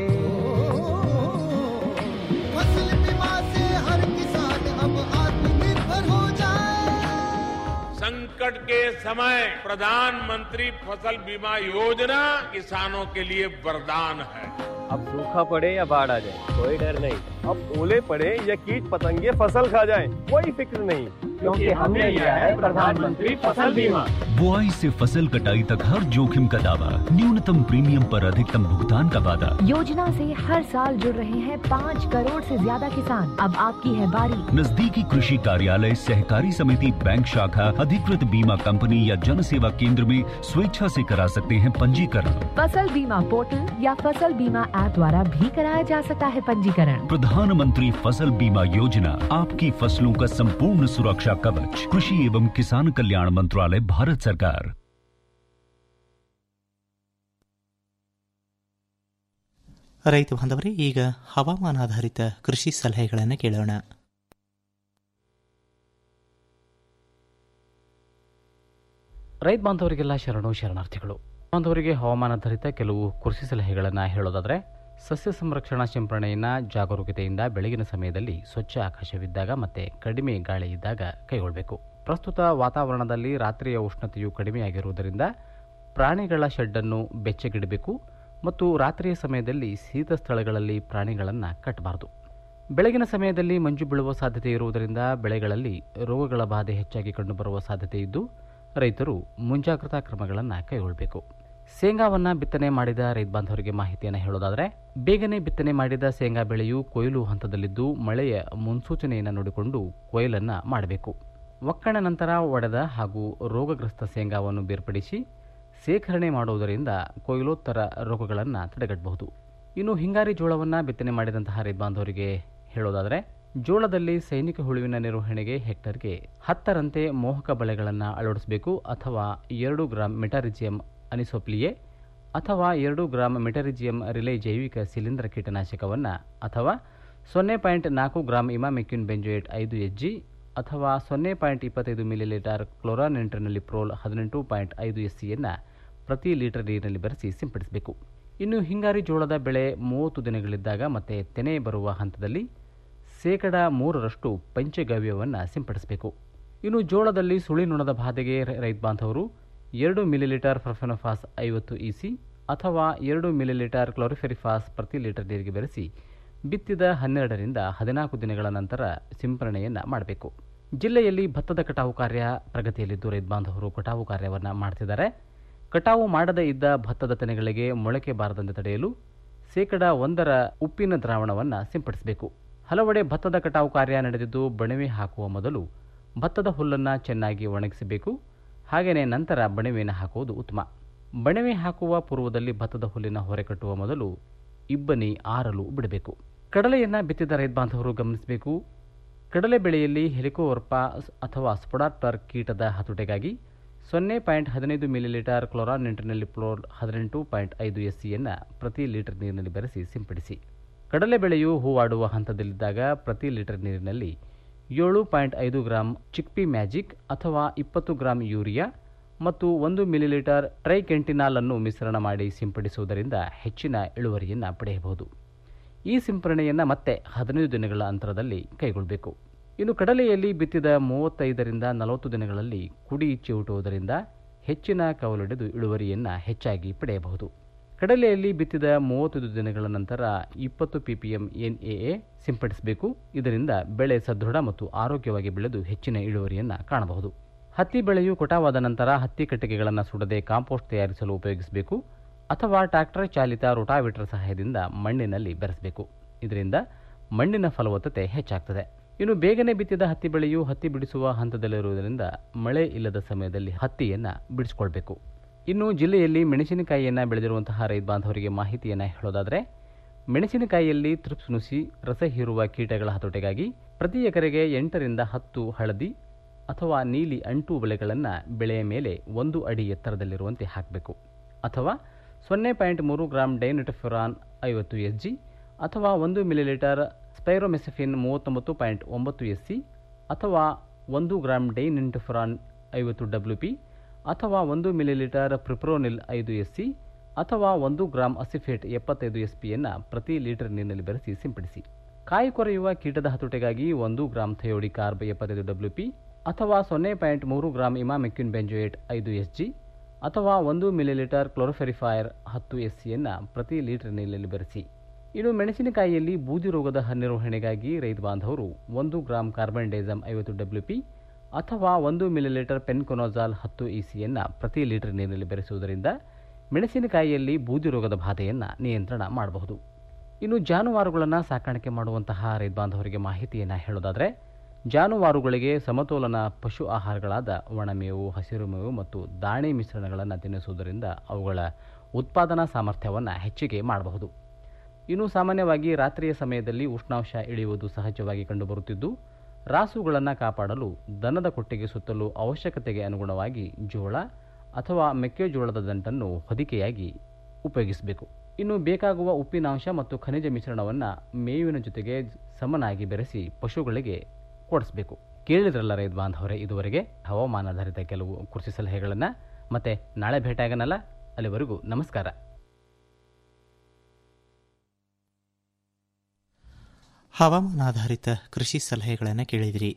फसल बीमा से हर किसान अब आत्मनिर्भर हो जाए संकट के समय प्रधानमंत्री फसल बीमा योजना किसानों के लिए वरदान है अब सूखा पड़े या बाढ़ आ जाए कोई डर नहीं अब ओले पड़े या कीट पतंगे फसल खा जाए कोई फिक्र नहीं क्योंकि हमने लिया है प्रधानमंत्री फसल बीमा बुआई से फसल कटाई तक हर जोखिम का दावा न्यूनतम प्रीमियम पर अधिकतम भुगतान का वादा योजना से हर साल जुड़ रहे हैं पाँच करोड़ से ज्यादा किसान अब आपकी है बारी नजदीकी कृषि कार्यालय सहकारी समिति बैंक शाखा अधिकृत बीमा कंपनी या जन सेवा केंद्र में स्वेच्छा से करा सकते हैं पंजीकरण फसल बीमा पोर्टल या फसल बीमा ऐप द्वारा भी कराया जा सकता है पंजीकरण प्रधानमंत्री फसल बीमा योजना आपकी फसलों का संपूर्ण सुरक्षा कवच कृषि एवं किसान कल्याण मंत्रालय भारत सरकार ರೈತ ಬಾಂಧವರೇ ಈಗ ಹವಾಮಾನಾಧಾರಿತ ಕೃಷಿ ಸಲಹೆಗಳನ್ನು ಕೇಳೋಣ ರೈತ ಬಾಂಧವರಿಗೆಲ್ಲ ಶರಣು ಶರಣಾರ್ಥಿಗಳು ಬಾಂಧವರಿಗೆ ಹವಾಮಾನಾಧಾರಿತ ಕೆಲವು ಕೃಷಿ ಸಲಹೆಗಳನ್ನು ಹೇಳೋದಾದರೆ ಸಸ್ಯ ಸಂರಕ್ಷಣಾ ಸಿಂಪರಣೆಯನ್ನು ಜಾಗರೂಕತೆಯಿಂದ ಬೆಳಗಿನ ಸಮಯದಲ್ಲಿ ಸ್ವಚ್ಛ ಆಕಾಶವಿದ್ದಾಗ ಮತ್ತು ಕಡಿಮೆ ಗಾಳಿ ಇದ್ದಾಗ ಕೈಗೊಳ್ಳಬೇಕು ಪ್ರಸ್ತುತ ವಾತಾವರಣದಲ್ಲಿ ರಾತ್ರಿಯ ಉಷ್ಣತೆಯು ಕಡಿಮೆಯಾಗಿರುವುದರಿಂದ ಪ್ರಾಣಿಗಳ ಶೆಡ್ಡನ್ನು ಬೆಚ್ಚಗಿಡಬೇಕು ಮತ್ತು ರಾತ್ರಿಯ ಸಮಯದಲ್ಲಿ ಶೀತ ಸ್ಥಳಗಳಲ್ಲಿ ಪ್ರಾಣಿಗಳನ್ನು ಕಟ್ಟಬಾರದು ಬೆಳಗಿನ ಸಮಯದಲ್ಲಿ ಮಂಜು ಬೀಳುವ ಸಾಧ್ಯತೆ ಇರುವುದರಿಂದ ಬೆಳೆಗಳಲ್ಲಿ ರೋಗಗಳ ಬಾಧೆ ಹೆಚ್ಚಾಗಿ ಕಂಡುಬರುವ ಸಾಧ್ಯತೆ ಇದ್ದು ರೈತರು ಮುಂಜಾಗ್ರತಾ ಕ್ರಮಗಳನ್ನು ಕೈಗೊಳ್ಳಬೇಕು ಶೇಂಗಾವನ್ನು ಬಿತ್ತನೆ ಮಾಡಿದ ರೈತ ಬಾಂಧವರಿಗೆ ಮಾಹಿತಿಯನ್ನು ಹೇಳೋದಾದರೆ ಬೇಗನೆ ಬಿತ್ತನೆ ಮಾಡಿದ ಶೇಂಗಾ ಬೆಳೆಯು ಕೊಯ್ಲು ಹಂತದಲ್ಲಿದ್ದು ಮಳೆಯ ಮುನ್ಸೂಚನೆಯನ್ನು ನೋಡಿಕೊಂಡು ಕೊಯ್ಲನ್ನು ಮಾಡಬೇಕು ಒಕ್ಕಣೆ ನಂತರ ಒಡೆದ ಹಾಗೂ ರೋಗಗ್ರಸ್ತ ಶೇಂಗಾವನ್ನು ಬೇರ್ಪಡಿಸಿ ಶೇಖರಣೆ ಮಾಡುವುದರಿಂದ ಕೊಯ್ಲೋತ್ತರ ರೋಗಗಳನ್ನು ತಡೆಗಟ್ಟಬಹುದು ಇನ್ನು ಹಿಂಗಾರಿ ಜೋಳವನ್ನು ಬಿತ್ತನೆ ಮಾಡಿದಂತಹ ರೈತ ಬಾಂಧವರಿಗೆ ಹೇಳೋದಾದರೆ ಜೋಳದಲ್ಲಿ ಸೈನಿಕ ಹುಳುವಿನ ನಿರ್ವಹಣೆಗೆ ಹೆಕ್ಟರ್ಗೆ ಹತ್ತರಂತೆ ಮೋಹಕ ಬಲೆಗಳನ್ನು ಅಳವಡಿಸಬೇಕು ಅಥವಾ ಎರಡು ಗ್ರಾಂ ಮೆಟಾರಿಜಿಯಂ ಅನಿಸೋಪ್ಲಿಯೆ ಅಥವಾ ಎರಡು ಗ್ರಾಂ ಮೆಟರಿಜಿಯಂ ರಿಲೇ ಜೈವಿಕ ಶಿಲೀಂಧ್ರ ಕೀಟನಾಶಕವನ್ನು ಅಥವಾ ಸೊನ್ನೆ ಪಾಯಿಂಟ್ ನಾಲ್ಕು ಗ್ರಾಂ ಇಮಾಮೆಕ್ಯೂನ್ ಬೆಂಜೋಯೇಟ್ ಐದು ಎಚ್ ಜಿ ಅಥವಾ ಸೊನ್ನೆ ಪಾಯಿಂಟ್ ಇಪ್ಪತ್ತೈದು ಮಿಲಿಲೀಟರ್ ಕ್ಲೋರಾನೆಂಟ್ರಿನಲ್ಲಿ ಪ್ರೋಲ್ ಹದಿನೆಂಟು ಪಾಯಿಂಟ್ ಐದು ಎಸ್ ಸಿಯನ್ನು ಪ್ರತಿ ಲೀಟರ್ ನೀರಿನಲ್ಲಿ ಬೆರೆಸಿ ಸಿಂಪಡಿಸಬೇಕು ಇನ್ನು ಹಿಂಗಾರಿ ಜೋಳದ ಬೆಳೆ ಮೂವತ್ತು ದಿನಗಳಿದ್ದಾಗ ಮತ್ತೆ ತೆನೆ ಬರುವ ಹಂತದಲ್ಲಿ ಶೇಕಡ ಮೂರರಷ್ಟು ಪಂಚಗವ್ಯವನ್ನು ಸಿಂಪಡಿಸಬೇಕು ಇನ್ನು ಜೋಳದಲ್ಲಿ ಸುಳಿನುಣದ ಬಾಧೆಗೆ ರೈತ ಬಾಂಧವರು ಎರಡು ಮಿಲಿಲೀಟರ್ ಫರ್ಫೆನೋಫಾಸ್ ಐವತ್ತು ಇಸಿ ಅಥವಾ ಎರಡು ಮಿಲಿಲೀಟರ್ ಕ್ಲೋರಿಫೆರಿಫಾಸ್ ಪ್ರತಿ ಲೀಟರ್ ನೀರಿಗೆ ಬೆರೆಸಿ ಬಿತ್ತಿದ ಹನ್ನೆರಡರಿಂದ ಹದಿನಾಲ್ಕು ದಿನಗಳ ನಂತರ ಸಿಂಪರಣೆಯನ್ನು ಮಾಡಬೇಕು ಜಿಲ್ಲೆಯಲ್ಲಿ ಭತ್ತದ ಕಟಾವು ಕಾರ್ಯ ಪ್ರಗತಿಯಲ್ಲಿದ್ದು ರೈತ ಬಾಂಧವರು ಕಟಾವು ಕಾರ್ಯವನ್ನು ಮಾಡ್ತಿದ್ದಾರೆ ಕಟಾವು ಮಾಡದೇ ಇದ್ದ ಭತ್ತದ ತೆನೆಗಳಿಗೆ ಮೊಳಕೆ ಬಾರದಂತೆ ತಡೆಯಲು ಶೇಕಡ ಒಂದರ ಉಪ್ಪಿನ ದ್ರಾವಣವನ್ನು ಸಿಂಪಡಿಸಬೇಕು ಹಲವೆಡೆ ಭತ್ತದ ಕಟಾವು ಕಾರ್ಯ ನಡೆದಿದ್ದು ಬಣವೆ ಹಾಕುವ ಮೊದಲು ಭತ್ತದ ಹುಲ್ಲನ್ನು ಚೆನ್ನಾಗಿ ಒಣಗಿಸಬೇಕು ಹಾಗೆಯೇ ನಂತರ ಬಣವೆಯನ್ನು ಹಾಕುವುದು ಉತ್ತಮ ಬಣವೆ ಹಾಕುವ ಪೂರ್ವದಲ್ಲಿ ಭತ್ತದ ಹುಲ್ಲಿನ ಹೊರೆ ಕಟ್ಟುವ ಮೊದಲು ಇಬ್ಬನಿ ಆರಲು ಬಿಡಬೇಕು ಕಡಲೆಯನ್ನು ಬಿತ್ತಿದ ರೈತ ಬಾಂಧವರು ಗಮನಿಸಬೇಕು ಕಡಲೆ ಬೆಳೆಯಲ್ಲಿ ಹೆಲಿಕೋವರ್ಪ ಅಥವಾ ಸ್ಪೊಡಾಪ್ಟರ್ ಕೀಟದ ಹತೋಟೆಗಾಗಿ ಸೊನ್ನೆ ಪಾಯಿಂಟ್ ಹದಿನೈದು ಮಿಲಿಲೀಟರ್ ಕ್ಲೋರಾನ್ ನಿಂಟಿನಲ್ಲಿ ಪ್ಲೋರ್ ಹದಿನೆಂಟು ಪಾಯಿಂಟ್ ಐದು ಎಸ್ ಸಿಯನ್ನು ಪ್ರತಿ ಲೀಟರ್ ನೀರಿನಲ್ಲಿ ಬೆರೆಸಿ ಸಿಂಪಡಿಸಿ ಕಡಲೆ ಬೆಳೆಯು ಹೂವಾಡುವ ಹಂತದಲ್ಲಿದ್ದಾಗ ಪ್ರತಿ ಲೀಟರ್ ನೀರಿನಲ್ಲಿ ಏಳು ಪಾಯಿಂಟ್ ಐದು ಗ್ರಾಂ ಚಿಕ್ಪಿ ಮ್ಯಾಜಿಕ್ ಅಥವಾ ಇಪ್ಪತ್ತು ಗ್ರಾಂ ಯೂರಿಯಾ ಮತ್ತು ಒಂದು ಮಿಲಿಲೀಟರ್ ಟ್ರೈಕೆಂಟಿನಾಲ್ ಅನ್ನು ಮಿಶ್ರಣ ಮಾಡಿ ಸಿಂಪಡಿಸುವುದರಿಂದ ಹೆಚ್ಚಿನ ಇಳುವರಿಯನ್ನು ಪಡೆಯಬಹುದು ಈ ಸಿಂಪರಣೆಯನ್ನು ಮತ್ತೆ ಹದಿನೈದು ದಿನಗಳ ಅಂತರದಲ್ಲಿ ಕೈಗೊಳ್ಳಬೇಕು ಇನ್ನು ಕಡಲೆಯಲ್ಲಿ ಬಿತ್ತಿದ ಮೂವತ್ತೈದರಿಂದ ನಲವತ್ತು ದಿನಗಳಲ್ಲಿ ಕುಡಿ ಚಿವುಟುವುದರಿಂದ ಹೆಚ್ಚಿನ ಕವಲೊಡೆದು ಇಳುವರಿಯನ್ನು ಹೆಚ್ಚಾಗಿ ಪಡೆಯಬಹುದು ಕಡಲೆಯಲ್ಲಿ ಬಿತ್ತಿದ ಮೂವತ್ತೈದು ದಿನಗಳ ನಂತರ ಇಪ್ಪತ್ತು ಪಿಪಿಎಂ ಎನ್ಎಎ ಸಿಂಪಡಿಸಬೇಕು ಇದರಿಂದ ಬೆಳೆ ಸದೃಢ ಮತ್ತು ಆರೋಗ್ಯವಾಗಿ ಬೆಳೆದು ಹೆಚ್ಚಿನ ಇಳುವರಿಯನ್ನು ಕಾಣಬಹುದು ಹತ್ತಿ ಬೆಳೆಯು ಕೊಟಾವಾದ ನಂತರ ಹತ್ತಿ ಕಟ್ಟಿಗೆಗಳನ್ನು ಸುಡದೆ ಕಾಂಪೋಸ್ಟ್ ತಯಾರಿಸಲು ಉಪಯೋಗಿಸಬೇಕು ಅಥವಾ ಟ್ರ್ಯಾಕ್ಟರ್ ಚಾಲಿತ ರೋಟಾವೇಟರ್ ಸಹಾಯದಿಂದ ಮಣ್ಣಿನಲ್ಲಿ ಬೆರೆಸಬೇಕು ಇದರಿಂದ ಮಣ್ಣಿನ ಫಲವತ್ತತೆ ಹೆಚ್ಚಾಗ್ತದೆ ಇನ್ನು ಬೇಗನೆ ಬಿತ್ತಿದ ಹತ್ತಿ ಬೆಳೆಯು ಹತ್ತಿ ಬಿಡಿಸುವ ಹಂತದಲ್ಲಿರುವುದರಿಂದ ಮಳೆ ಇಲ್ಲದ ಸಮಯದಲ್ಲಿ ಹತ್ತಿಯನ್ನು ಬಿಡಿಸಿಕೊಳ್ಬೇಕು ಇನ್ನು ಜಿಲ್ಲೆಯಲ್ಲಿ ಮೆಣಸಿನಕಾಯಿಯನ್ನು ಬೆಳೆದಿರುವಂತಹ ರೈತ ಬಾಂಧವರಿಗೆ ಮಾಹಿತಿಯನ್ನು ಹೇಳೋದಾದರೆ ಮೆಣಸಿನಕಾಯಿಯಲ್ಲಿ ತ್ರಿಪ್ಸ್ ನುಸಿ ರಸ ಹೀರುವ ಕೀಟಗಳ ಹತೋಟಿಗಾಗಿ ಪ್ರತಿ ಎಕರೆಗೆ ಎಂಟರಿಂದ ಹತ್ತು ಹಳದಿ ಅಥವಾ ನೀಲಿ ಅಂಟು ಬೆಳೆಗಳನ್ನು ಬೆಳೆಯ ಮೇಲೆ ಒಂದು ಅಡಿ ಎತ್ತರದಲ್ಲಿರುವಂತೆ ಹಾಕಬೇಕು ಅಥವಾ ಸೊನ್ನೆ ಪಾಯಿಂಟ್ ಮೂರು ಗ್ರಾಂ ಡೈನಿಟಫಿರಾನ್ ಐವತ್ತು ಎಸ್ ಜಿ ಅಥವಾ ಒಂದು ಮಿಲಿಲೀಟರ್ ಸ್ಪೈರೋಮೆಸಫಿನ್ ಮೂವತ್ತೊಂಬತ್ತು ಪಾಯಿಂಟ್ ಒಂಬತ್ತು ಎಸ್ ಸಿ ಅಥವಾ ಒಂದು ಗ್ರಾಂ ಡೈನಿಂಟಫಿರಾನ್ ಐವತ್ತು ಡಬ್ಲ್ಯೂ ಪಿ ಅಥವಾ ಒಂದು ಮಿಲಿಲೀಟರ್ ಪ್ರಿಪ್ರೋನಿಲ್ ಐದು ಎಸ್ ಸಿ ಅಥವಾ ಒಂದು ಗ್ರಾಂ ಅಸಿಫೇಟ್ ಎಪ್ಪತ್ತೈದು ಎಸ್ ಪಿಯನ್ನು ಪ್ರತಿ ಲೀಟರ್ ನೀರಿನಲ್ಲಿ ಬೆರೆಸಿ ಸಿಂಪಡಿಸಿ ಕಾಯಿ ಕೊರೆಯುವ ಕೀಟದ ಹತೋಟಿಗಾಗಿ ಒಂದು ಗ್ರಾಂ ಥಯೋಡಿ ಕಾರ್ಬ್ ಎಪ್ಪತ್ತೈದು ಡಬ್ಲ್ಯೂ ಪಿ ಅಥವಾ ಸೊನ್ನೆ ಪಾಯಿಂಟ್ ಮೂರು ಗ್ರಾಂ ಇಮಾಮೆಕ್ಯೂನ್ ಬೆಂಜೋಯೇಟ್ ಐದು ಎಸ್ ಜಿ ಅಥವಾ ಒಂದು ಮಿಲಿಲೀಟರ್ ಕ್ಲೋರೋಫೆರಿಫೈರ್ ಹತ್ತು ಎಸ್ ಸಿಯನ್ನು ಪ್ರತಿ ಲೀಟರ್ ನೀರಿನಲ್ಲಿ ಬೆರೆಸಿ ಇನ್ನು ಮೆಣಸಿನಕಾಯಿಯಲ್ಲಿ ಬೂದಿ ರೋಗದ ನಿರ್ವಹಣೆಗಾಗಿ ರೈತ ಬಾಂಧವರು ಒಂದು ಗ್ರಾಂ ಕಾರ್ಬನ್ ಡೈಸಮ್ ಐವತ್ತು ಡಬ್ಲ್ಯೂ ಪಿ ಅಥವಾ ಒಂದು ಮಿಲಿಲೀಟರ್ ಪೆನ್ಕೊನೋಜಾಲ್ ಹತ್ತು ಇ ಸಿಯನ್ನು ಪ್ರತಿ ಲೀಟರ್ ನೀರಿನಲ್ಲಿ ಬೆರೆಸುವುದರಿಂದ ಮೆಣಸಿನಕಾಯಿಯಲ್ಲಿ ಬೂದಿ ರೋಗದ ಬಾಧೆಯನ್ನು ನಿಯಂತ್ರಣ ಮಾಡಬಹುದು ಇನ್ನು ಜಾನುವಾರುಗಳನ್ನು ಸಾಕಾಣಿಕೆ ಮಾಡುವಂತಹ ರೈತ ಬಾಂಧವರಿಗೆ ಮಾಹಿತಿಯನ್ನು ಹೇಳೋದಾದರೆ ಜಾನುವಾರುಗಳಿಗೆ ಸಮತೋಲನ ಪಶು ಆಹಾರಗಳಾದ ಒಣಮೇವು ಹಸಿರು ಮೇವು ಮತ್ತು ದಾಣೆ ಮಿಶ್ರಣಗಳನ್ನು ತಿನ್ನಿಸುವುದರಿಂದ ಅವುಗಳ ಉತ್ಪಾದನಾ ಸಾಮರ್ಥ್ಯವನ್ನು ಹೆಚ್ಚಿಗೆ ಮಾಡಬಹುದು ಇನ್ನು ಸಾಮಾನ್ಯವಾಗಿ ರಾತ್ರಿಯ ಸಮಯದಲ್ಲಿ ಉಷ್ಣಾಂಶ ಇಳಿಯುವುದು ಸಹಜವಾಗಿ ಕಂಡುಬರುತ್ತಿದ್ದು ರಾಸುಗಳನ್ನು ಕಾಪಾಡಲು ದನದ ಕೊಟ್ಟಿಗೆ ಸುತ್ತಲೂ ಅವಶ್ಯಕತೆಗೆ ಅನುಗುಣವಾಗಿ ಜೋಳ ಅಥವಾ ಮೆಕ್ಕೆಜೋಳದ ದಂಟನ್ನು ಹೊದಿಕೆಯಾಗಿ ಉಪಯೋಗಿಸಬೇಕು ಇನ್ನು ಬೇಕಾಗುವ ಉಪ್ಪಿನಾಂಶ ಮತ್ತು ಖನಿಜ ಮಿಶ್ರಣವನ್ನು ಮೇವಿನ ಜೊತೆಗೆ ಸಮನಾಗಿ ಬೆರೆಸಿ ಪಶುಗಳಿಗೆ ಕೊಡಿಸಬೇಕು ಕೇಳಿದ್ರಲ್ಲ ರೈತ ಬಾಂಧವರೇ ಇದುವರೆಗೆ ಹವಾಮಾನಾಧಾರಿತ ಕೆಲವು ಕೃಷಿ ಸಲಹೆಗಳನ್ನು ಮತ್ತೆ ನಾಳೆ ಭೇಟಿಯಾಗನಲ್ಲ ಅಲ್ಲಿವರೆಗೂ ನಮಸ್ಕಾರ ಹವಾಮಾನಾಧಾರಿತ ಕೃಷಿ ಸಲಹೆಗಳನ್ನು ಕೇಳಿದಿರಿ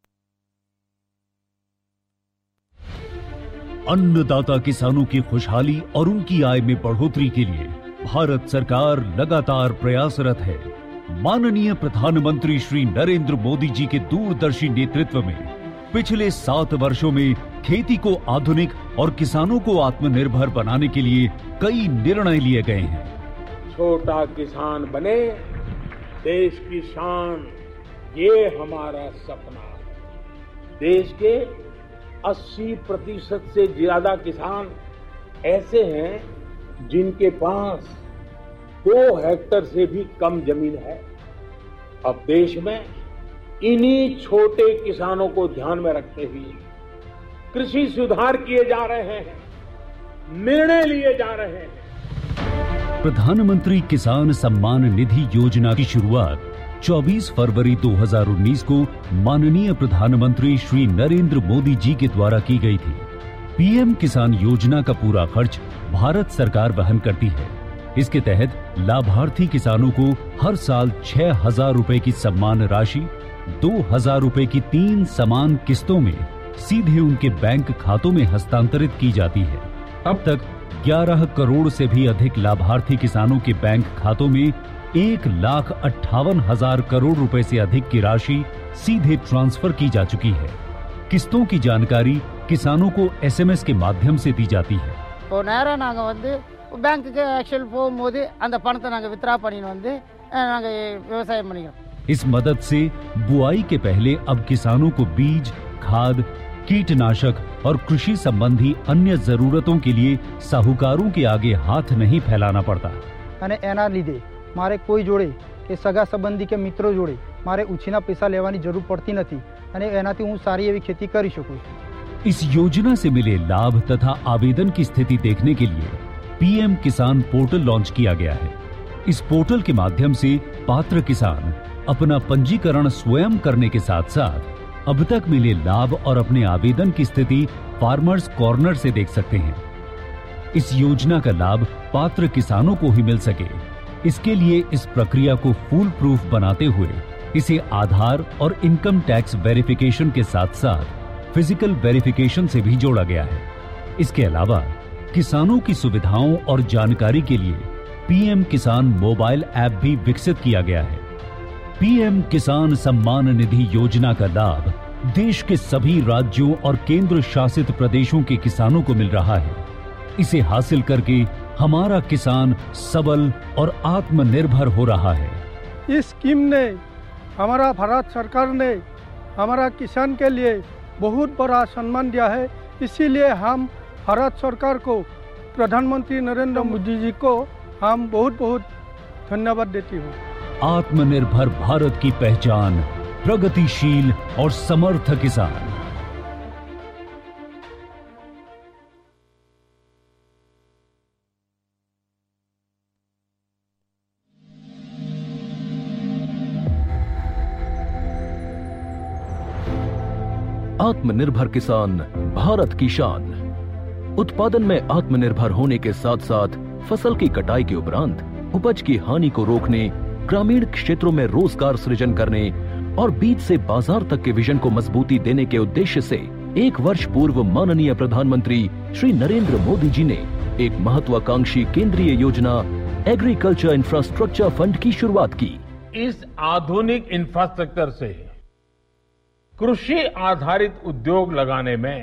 अन्नदाता किसानों की खुशहाली और उनकी आय में बढ़ोतरी के लिए भारत सरकार लगातार प्रयासरत है माननीय प्रधानमंत्री श्री नरेंद्र मोदी जी के दूरदर्शी नेतृत्व में पिछले सात वर्षों में खेती को आधुनिक और किसानों को आत्मनिर्भर बनाने के लिए कई निर्णय लिए गए हैं छोटा किसान बने देश की शान ये हमारा सपना है देश के 80 प्रतिशत से ज्यादा किसान ऐसे हैं जिनके पास दो हेक्टर से भी कम जमीन है अब देश में इन्हीं छोटे किसानों को ध्यान में रखते हुए कृषि सुधार किए जा रहे हैं निर्णय लिए जा रहे हैं प्रधानमंत्री किसान सम्मान निधि योजना की शुरुआत 24 फरवरी 2019 को माननीय प्रधानमंत्री श्री नरेंद्र मोदी जी के द्वारा की गई थी पीएम किसान योजना का पूरा खर्च भारत सरकार वहन करती है इसके तहत लाभार्थी किसानों को हर साल छह हजार रूपए की सम्मान राशि दो हजार रूपए की तीन समान किस्तों में सीधे उनके बैंक खातों में हस्तांतरित की जाती है अब तक 11 करोड़ से भी अधिक लाभार्थी किसानों के बैंक खातों में एक लाख अट्ठावन हजार करोड़ रुपए से अधिक की राशि सीधे ट्रांसफर की जा चुकी है किस्तों की जानकारी किसानों को एसएमएस के माध्यम से दी जाती है இப்போ நேராக நாங்கள் வந்து பேங்க்குக்கு ஆக்சுவல் போகும்போது அந்த பணத்தை நாங்கள் வித்ரா பண்ணின்னு வந்து நாங்கள் விவசாயம் பண்ணிக்கிறோம் इस मदद से बुआई के पहले अब किसानों को बीज खाद कीटनाशक और कृषि संबंधी अन्य जरूरतों के लिए साहूकारों के आगे हाथ नहीं फैलाना पड़ता અને એના લીધે મારે કોઈ જોડે કે સગા સંબંધી કે મિત્રો જોડે મારે ઉછીના પૈસા લેવાની જરૂર પડતી નથી અને એનાથી હું સારી એવી ખેતી કરી શકું છું इस योजना से मिले लाभ तथा आवेदन की स्थिति देखने के लिए पीएम किसान पोर्टल लॉन्च किया गया है इस पोर्टल के माध्यम से पात्र किसान अपना पंजीकरण स्वयं करने के साथ साथ अब तक मिले लाभ और अपने आवेदन की स्थिति फार्मर्स कॉर्नर से देख सकते हैं इस योजना का लाभ पात्र किसानों को ही मिल सके इसके लिए इस प्रक्रिया को फूल प्रूफ बनाते हुए इसे आधार और इनकम टैक्स वेरिफिकेशन के साथ साथ फिजिकल वेरिफिकेशन से भी जोड़ा गया है इसके अलावा किसानों की सुविधाओं और जानकारी के लिए पीएम किसान मोबाइल ऐप भी विकसित किया गया है पीएम किसान सम्मान निधि योजना का लाभ देश के सभी राज्यों और केंद्र शासित प्रदेशों के किसानों को मिल रहा है इसे हासिल करके हमारा किसान सबल और आत्मनिर्भर हो रहा है इस स्कीम ने हमारा भारत सरकार ने हमारा किसान के लिए बहुत बड़ा सम्मान दिया है इसीलिए हम भारत सरकार को प्रधानमंत्री नरेंद्र मोदी जी को हम बहुत बहुत धन्यवाद देती हूँ आत्मनिर्भर भारत की पहचान प्रगतिशील और समर्थ किसान आत्मनिर्भर किसान भारत की शान उत्पादन में आत्मनिर्भर होने के साथ साथ फसल की कटाई के उपरांत उपज की हानि को रोकने ग्रामीण क्षेत्रों में रोजगार सृजन करने और बीज से बाजार तक के विजन को मजबूती देने के उद्देश्य से एक वर्ष पूर्व माननीय प्रधानमंत्री श्री नरेंद्र मोदी जी ने एक महत्वाकांक्षी केंद्रीय योजना एग्रीकल्चर इंफ्रास्ट्रक्चर फंड की शुरुआत की इस आधुनिक इंफ्रास्ट्रक्चर से कृषि आधारित उद्योग लगाने में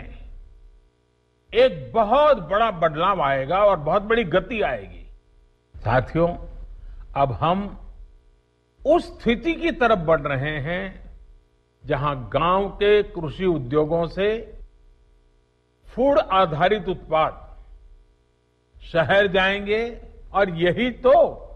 एक बहुत बड़ा बदलाव आएगा और बहुत बड़ी गति आएगी साथियों अब हम उस स्थिति की तरफ बढ़ रहे हैं जहां गांव के कृषि उद्योगों से फूड आधारित उत्पाद शहर जाएंगे और यही तो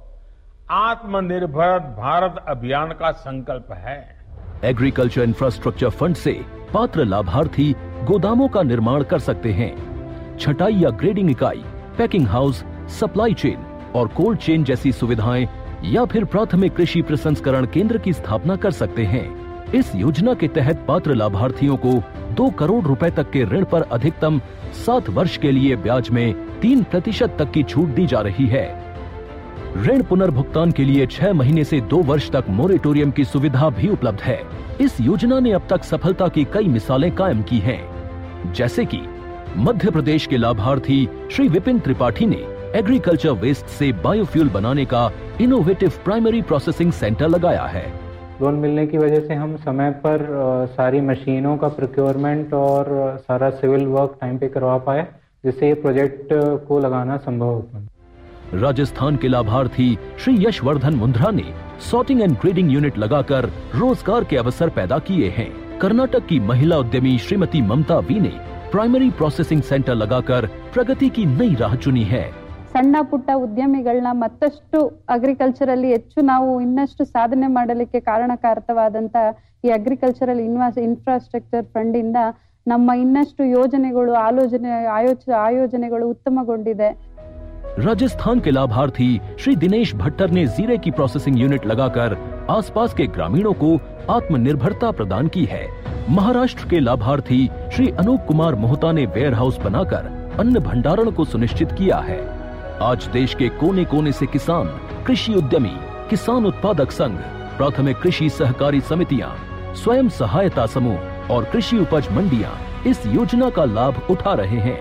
आत्मनिर्भर भारत अभियान का संकल्प है एग्रीकल्चर इंफ्रास्ट्रक्चर फंड से पात्र लाभार्थी गोदामों का निर्माण कर सकते हैं छटाई या ग्रेडिंग इकाई पैकिंग हाउस सप्लाई चेन और कोल्ड चेन जैसी सुविधाएं या फिर प्राथमिक कृषि प्रसंस्करण केंद्र की स्थापना कर सकते हैं इस योजना के तहत पात्र लाभार्थियों को दो करोड़ रुपए तक के ऋण पर अधिकतम सात वर्ष के लिए ब्याज में तीन प्रतिशत तक की छूट दी जा रही है ऋण पुनर्भुगतान के लिए छह महीने से दो वर्ष तक मोरेटोरियम की सुविधा भी उपलब्ध है इस योजना ने अब तक सफलता की कई मिसालें कायम की हैं, जैसे कि मध्य प्रदेश के लाभार्थी श्री विपिन त्रिपाठी ने एग्रीकल्चर वेस्ट से बायोफ्यूल बनाने का इनोवेटिव प्राइमरी प्रोसेसिंग सेंटर लगाया है लोन मिलने की वजह से हम समय पर अ, सारी मशीनों का प्रोक्योरमेंट और अ, सारा सिविल वर्क टाइम पे करवा पाए जिससे ये प्रोजेक्ट अ, को लगाना संभव हो पाए राजस्थान के लाभार्थी श्री यशवर्धन मुंद्रा ने सॉर्टिंग एंड ग्रेडिंग यूनिट लगाकर रोजगार के अवसर पैदा किए हैं कर्नाटक की महिला उद्यमी श्रीमती ममता वी ने प्राइमरी प्रोसेसिंग सेंटर लगाकर प्रगति की नई राह चुनी है ಸಣ್ಣ ಪುಟ್ಟ ಉದ್ಯಮಿಗಳನ್ನ ಮತ್ತಷ್ಟು ಅಗ್ರಿಕಲ್ಚರಲ್ಲಿ ಹೆಚ್ಚು ನಾವು ಇನ್ನಷ್ಟು ಸಾಧನೆ ಮಾಡಲಿಕ್ಕೆ ಕಾರಣಕಾರಕವಾದಂತ ಈ ಅಗ್ರಿಕಲ್ಚರಲ್ ಇನ್ವಾಸ್ ಇನ್ಫ್ರಾಸ್ಟ್ರಕ್ಚರ್ ಫಂಡ್ ಇಂದ ನಮ್ಮ ಇನ್ನಷ್ಟು ಯೋಜನೆಗಳು ಆಲೋಚನೆ ಆಯೋಚ ಆಯೋಜನೆಗಳು ಉತ್ತಮಗೊಂಡಿದೆ राजस्थान के लाभार्थी श्री दिनेश भट्टर ने जीरे की प्रोसेसिंग यूनिट लगाकर आसपास के ग्रामीणों को आत्मनिर्भरता प्रदान की है महाराष्ट्र के लाभार्थी श्री अनूप कुमार मोहता ने वेयर हाउस बनाकर अन्न भंडारण को सुनिश्चित किया है आज देश के कोने कोने से किसान कृषि उद्यमी किसान उत्पादक संघ प्राथमिक कृषि सहकारी समितियां स्वयं सहायता समूह और कृषि उपज मंडियां इस योजना का लाभ उठा रहे हैं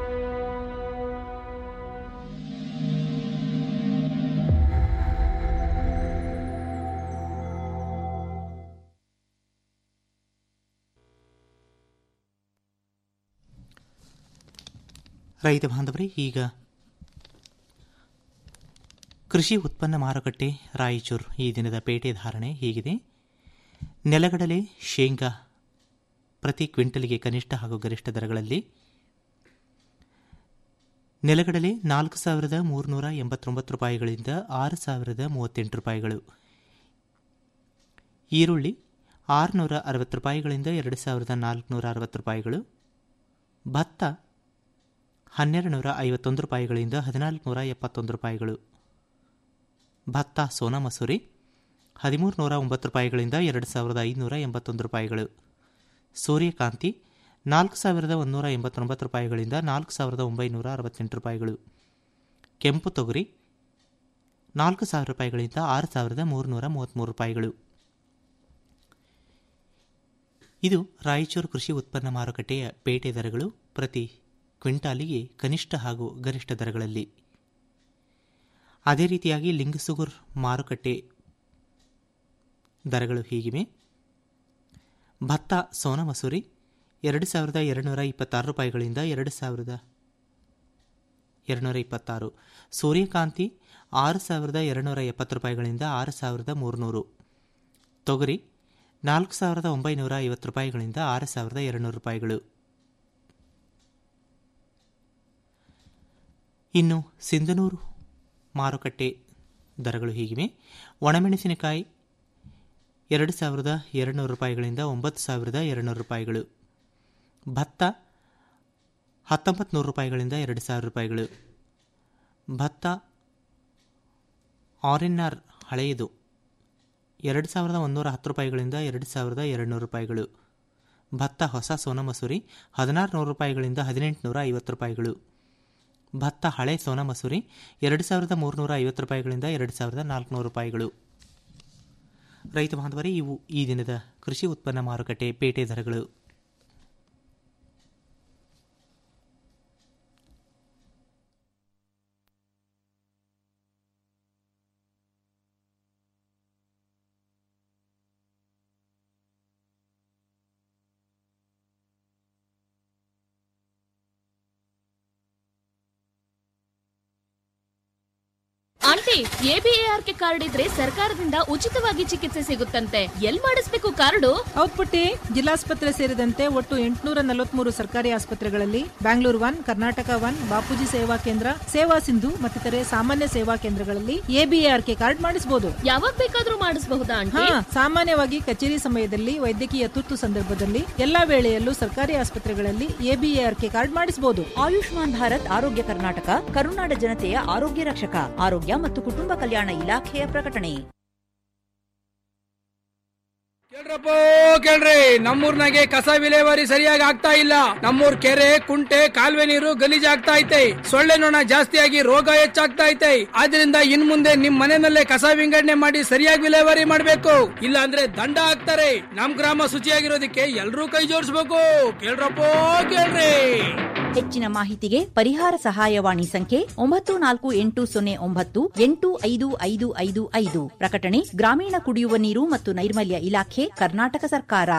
ರೈತ ಬಾಂಧವರೇ ಈಗ ಕೃಷಿ ಉತ್ಪನ್ನ ಮಾರುಕಟ್ಟೆ ರಾಯಚೂರು ಈ ದಿನದ ಪೇಟೆ ಧಾರಣೆ ಹೀಗಿದೆ ನೆಲಗಡಲೆ ಶೇಂಗಾ ಪ್ರತಿ ಕ್ವಿಂಟಲ್ಗೆ ಕನಿಷ್ಠ ಹಾಗೂ ಗರಿಷ್ಠ ದರಗಳಲ್ಲಿ ನೆಲಗಡಲೆ ನಾಲ್ಕು ಸಾವಿರದ ಮೂರುನೂರ ಎಂಬತ್ತೊಂಬತ್ತು ರೂಪಾಯಿಗಳಿಂದ ಆರು ಸಾವಿರದ ಮೂವತ್ತೆಂಟು ರೂಪಾಯಿಗಳು ಈರುಳ್ಳಿ ಆರುನೂರ ಅರವತ್ತು ರೂಪಾಯಿಗಳಿಂದ ಎರಡು ಸಾವಿರದ ನಾಲ್ಕುನೂರ ಅರವತ್ತು ರೂಪಾಯಿಗಳು ಭತ್ತ ಹನ್ನೆರಡು ನೂರ ಐವತ್ತೊಂದು ರೂಪಾಯಿಗಳಿಂದ ಹದಿನಾಲ್ಕು ನೂರ ಎಪ್ಪತ್ತೊಂದು ರೂಪಾಯಿಗಳು ಭತ್ತ ಸೋನಾ ಮಸೂರಿ ಹದಿಮೂರು ನೂರ ಒಂಬತ್ತು ರೂಪಾಯಿಗಳಿಂದ ಎರಡು ಸಾವಿರದ ಐದುನೂರ ಎಂಬತ್ತೊಂದು ರೂಪಾಯಿಗಳು ಸೂರ್ಯಕಾಂತಿ ನಾಲ್ಕು ಸಾವಿರದ ಒಂದುನೂರ ಎಂಬತ್ತೊಂಬತ್ತು ರೂಪಾಯಿಗಳಿಂದ ನಾಲ್ಕು ಸಾವಿರದ ಒಂಬೈನೂರ ಅರವತ್ತೆಂಟು ರೂಪಾಯಿಗಳು ಕೆಂಪು ತೊಗರಿ ನಾಲ್ಕು ಸಾವಿರ ರೂಪಾಯಿಗಳಿಂದ ಆರು ಸಾವಿರದ ಮೂರುನೂರ ಮೂವತ್ತ್ಮೂರು ರೂಪಾಯಿಗಳು ಇದು ರಾಯಚೂರು ಕೃಷಿ ಉತ್ಪನ್ನ ಮಾರುಕಟ್ಟೆಯ ಪೇಟೆ ದರಗಳು ಪ್ರತಿ ಕ್ವಿಂಟಾಲಿಗೆ ಕನಿಷ್ಠ ಹಾಗೂ ಗರಿಷ್ಠ ದರಗಳಲ್ಲಿ ಅದೇ ರೀತಿಯಾಗಿ ಲಿಂಗಸುಗೂರ್ ಮಾರುಕಟ್ಟೆ ದರಗಳು ಹೀಗಿವೆ ಭತ್ತ ಸೋನಾ ಮಸೂರಿ ಎರಡು ಸಾವಿರದ ಎರಡುನೂರ ಇಪ್ಪತ್ತಾರು ರೂಪಾಯಿಗಳಿಂದ ಎರಡು ಸಾವಿರದ ಎರಡುನೂರ ಇಪ್ಪತ್ತಾರು ಸೂರ್ಯಕಾಂತಿ ಆರು ಸಾವಿರದ ಎರಡುನೂರ ಎಪ್ಪತ್ತು ರೂಪಾಯಿಗಳಿಂದ ಆರು ಸಾವಿರದ ಮೂರುನೂರು ತೊಗರಿ ನಾಲ್ಕು ಸಾವಿರದ ಒಂಬೈನೂರ ಐವತ್ತು ರೂಪಾಯಿಗಳಿಂದ ಆರು ಸಾವಿರದ ಎರಡುನೂರು ರೂಪಾಯಿಗಳು ಇನ್ನು ಸಿಂಧನೂರು ಮಾರುಕಟ್ಟೆ ದರಗಳು ಹೀಗಿವೆ ಒಣಮೆಣಸಿನಕಾಯಿ ಎರಡು ಸಾವಿರದ ಎರಡುನೂರು ರೂಪಾಯಿಗಳಿಂದ ಒಂಬತ್ತು ಸಾವಿರದ ಎರಡುನೂರು ರೂಪಾಯಿಗಳು ಭತ್ತ ಹತ್ತೊಂಬತ್ತು ನೂರು ರೂಪಾಯಿಗಳಿಂದ ಎರಡು ಸಾವಿರ ರೂಪಾಯಿಗಳು ಭತ್ತ ಆರ್ಎನ್ಆರ್ ಹಳೆಯದು ಎರಡು ಸಾವಿರದ ಒಂದೂರ ಹತ್ತು ರೂಪಾಯಿಗಳಿಂದ ಎರಡು ಸಾವಿರದ ಎರಡುನೂರು ರೂಪಾಯಿಗಳು ಭತ್ತ ಹೊಸ ಸೋನಾ ಮಸೂರಿ ಹದಿನಾರು ನೂರು ರೂಪಾಯಿಗಳಿಂದ ಹದಿನೆಂಟುನೂರ ಐವತ್ತು ರೂಪಾಯಿಗಳು ಭತ್ತ ಹಳೆ ಸೋನಾ ಮಸೂರಿ ಎರಡು ಸಾವಿರದ ಮೂರುನೂರ ಐವತ್ತು ರೂಪಾಯಿಗಳಿಂದ ಎರಡು ಸಾವಿರದ ನಾಲ್ಕುನೂರು ರೂಪಾಯಿಗಳು ರೈತ ಬಾಂಧವರೇ ಇವು ಈ ದಿನದ ಕೃಷಿ ಉತ್ಪನ್ನ ಮಾರುಕಟ್ಟೆ ಪೇಟೆ ದರಗಳು ಆಂಟಿ ಎಬಿಎಆರ್ಕೆ ಕಾರ್ಡ್ ಇದ್ರೆ ಸರ್ಕಾರದಿಂದ ಉಚಿತವಾಗಿ ಚಿಕಿತ್ಸೆ ಸಿಗುತ್ತಂತೆ ಎಲ್ ಮಾಡಿಸ್ಬೇಕು ಕಾರ್ಡು ಹೌದ್ ಪುಟ್ಟಿ ಜಿಲ್ಲಾಸ್ಪತ್ರೆ ಸೇರಿದಂತೆ ಒಟ್ಟು ಎಂಟುನೂರ ನಲವತ್ಮೂರು ಸರ್ಕಾರಿ ಆಸ್ಪತ್ರೆಗಳಲ್ಲಿ ಬ್ಯಾಂಗ್ಳೂರ್ ಒನ್ ಕರ್ನಾಟಕ ಒನ್ ಬಾಪೂಜಿ ಸೇವಾ ಕೇಂದ್ರ ಸೇವಾ ಸಿಂಧು ಮತ್ತಿತರೆ ಸಾಮಾನ್ಯ ಸೇವಾ ಕೇಂದ್ರಗಳಲ್ಲಿ ಎಬಿಎಆರ್ಕೆ ಕಾರ್ಡ್ ಮಾಡಿಸಬಹುದು ಯಾವಾಗ ಬೇಕಾದ್ರೂ ಮಾಡಿಸಬಹುದಾ ಹಾ ಆಂಟಿ ಸಾಮಾನ್ಯವಾಗಿ ಕಚೇರಿ ಸಮಯದಲ್ಲಿ ವೈದ್ಯಕೀಯ ತುರ್ತು ಸಂದರ್ಭದಲ್ಲಿ ಎಲ್ಲಾ ವೇಳೆಯಲ್ಲೂ ಸರ್ಕಾರಿ ಆಸ್ಪತ್ರೆಗಳಲ್ಲಿ ಎಬಿಎಆರ್ಕೆ ಕಾರ್ಡ್ ಮಾಡಿಸಬಹುದು ಆಯುಷ್ಮಾನ್ ಭಾರತ್ ಆರೋಗ್ಯ ಕರ್ನಾಟಕ ಕರುನಾಡ ಜನತೆಯ ಆರೋಗ್ಯ ರಕ್ಷಕ ಆರೋಗ್ಯ ಮತ್ತು ಕುಟುಂಬ ಕಲ್ಯಾಣ ಇಲಾಖೆಯ ಪ್ರಕಟಣೆ ಕೇಳ್ರಪ್ಪ ಕೇಳ್ರಿ ನಮ್ಮೂರ್ನಾಗೆ ಕಸ ವಿಲೇವಾರಿ ಸರಿಯಾಗಿ ಆಗ್ತಾ ಇಲ್ಲ ನಮ್ಮೂರ್ ಕೆರೆ ಕುಂಟೆ ಕಾಲುವೆ ನೀರು ಗಲೀಜಾಗ್ತಾ ಐತೆ ಸೊಳ್ಳೆ ನೊಣ ಜಾಸ್ತಿಯಾಗಿ ರೋಗ ಹೆಚ್ಚಾಗ್ತಾ ಐತೆ ಆದ್ರಿಂದ ಇನ್ ಮುಂದೆ ನಿಮ್ ಮನೆಯಲ್ಲೇ ಕಸ ವಿಂಗಡಣೆ ಮಾಡಿ ಸರಿಯಾಗಿ ವಿಲೇವಾರಿ ಮಾಡ್ಬೇಕು ಇಲ್ಲ ಅಂದ್ರೆ ದಂಡ ಹಾಕ್ತಾರೆ ನಮ್ ಗ್ರಾಮ ಶುಚಿಯಾಗಿರೋದಕ್ಕೆ ಎಲ್ರೂ ಕೈ ಜೋಡಿಸ್ಬೇಕು ಕೇಳ್ರಪ್ಪ ಕೇಳ್ರಿ ಹೆಚ್ಚಿನ ಮಾಹಿತಿಗೆ ಪರಿಹಾರ ಸಹಾಯವಾಣಿ ಸಂಖ್ಯೆ ಒಂಬತ್ತು ನಾಲ್ಕು ಎಂಟು ಸೊನ್ನೆ ಒಂಬತ್ತು ಎಂಟು ಐದು ಐದು ಐದು ಐದು ಪ್ರಕಟಣೆ ಗ್ರಾಮೀಣ ಕುಡಿಯುವ ನೀರು ಮತ್ತು ನೈರ್ಮಲ್ಯ ಇಲಾಖೆ ಕರ್ನಾಟಕ ಸರ್ಕಾರ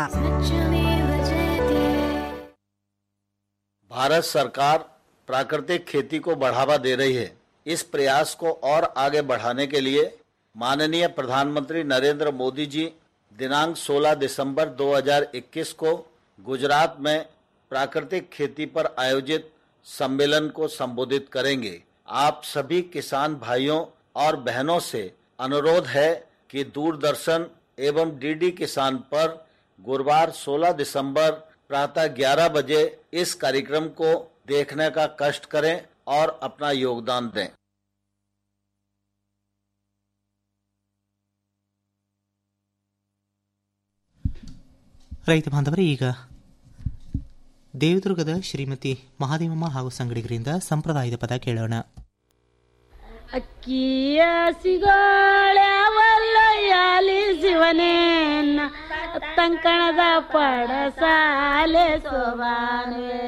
भारत सरकार प्राकृतिक खेती को बढ़ावा दे रही है इस प्रयास को और आगे बढ़ाने के लिए माननीय प्रधानमंत्री नरेंद्र मोदी जी दिनांक 16 दिसंबर 2021 को गुजरात में प्राकृतिक खेती पर आयोजित सम्मेलन को संबोधित करेंगे आप सभी किसान भाइयों और बहनों से अनुरोध है कि दूरदर्शन एवं डीडी किसान पर गुरुवार 16 दिसंबर प्रातः 11 बजे इस कार्यक्रम को देखने का कष्ट करें और अपना योगदान दें ರೈತ ಬಾಂಧವರೇ ಈಗ ದೇವದುರ್ಗದ ಶ್ರೀಮತಿ ಮಹಾದೇವಮ್ಮ ಹಾಗೂ ಸಂಗಡಿಗರಿಂದ ಸಂಪ್ರದಾಯದ ಪದ ಕೇಳೋಣ ಅಕ್ಕಿಯ ಸಿಗೋಳ್ಯಾವಲ್ಲಯ್ಯಾಲಿ ಶಿವನೇನ ತಂಕಣದ ಪಡಸಾಲೆ ಸೋಬಾನುವೆ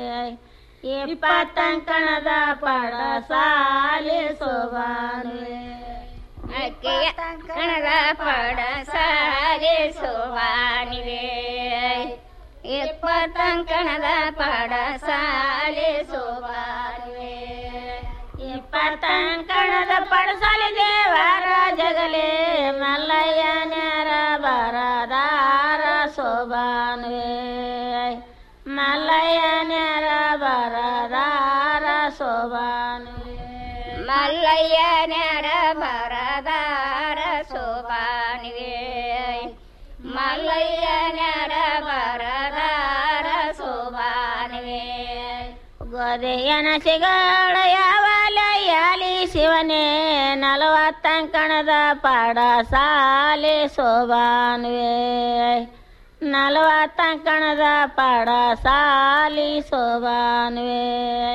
ಇಪ್ಪತ್ತಂಕಣದ ಪಡಸಾಲೆ ಸೋಬಾನುವೆ ಅಕ್ಕಿಯ ಕಣದ ಪಡ ಸಾರೆ ಸೋವಾನಿವೆ ಇಪ್ಪತ್ತಂಕಣದ ಪಡ ಸಾಲೆ ಸೋವಾನಿವೆ ಇಪ್ಪತ್ತಂಕಣದ ಪಡಸಾಲೆ ದೇವರ ಜಗಲೇ ಮಲ್ಲಯ್ಯನ್ಯರ ಬರದಾರ ಸೋಬಾನುವೆ ಮಲ್ಲಯ್ಯನ್ಯರ ಬರದಾರ ಸೋಬಾನುವೆ ಮಲ್ಲಯ್ಯನರ ಬರದಾರ ಸೋಬಾನಿವೆ ಮಲ್ಲಯ್ಯನರ ಬರದಾರ ಸೋಬಾನಿವೆ ಗೋದೆಯನ ಸಿಗಳ ಯಾವಲಯ್ಯಾಲಿ ಶಿವನೇ ನಲವತ್ತಂಕಣದ ಪಡ ಸಾಲೆ ಸೋಬಾನುವೆ ನಲವತ್ತಂಕಣದ ಪಡ ಸಾಲಿ ಸೋಬಾನುವೆ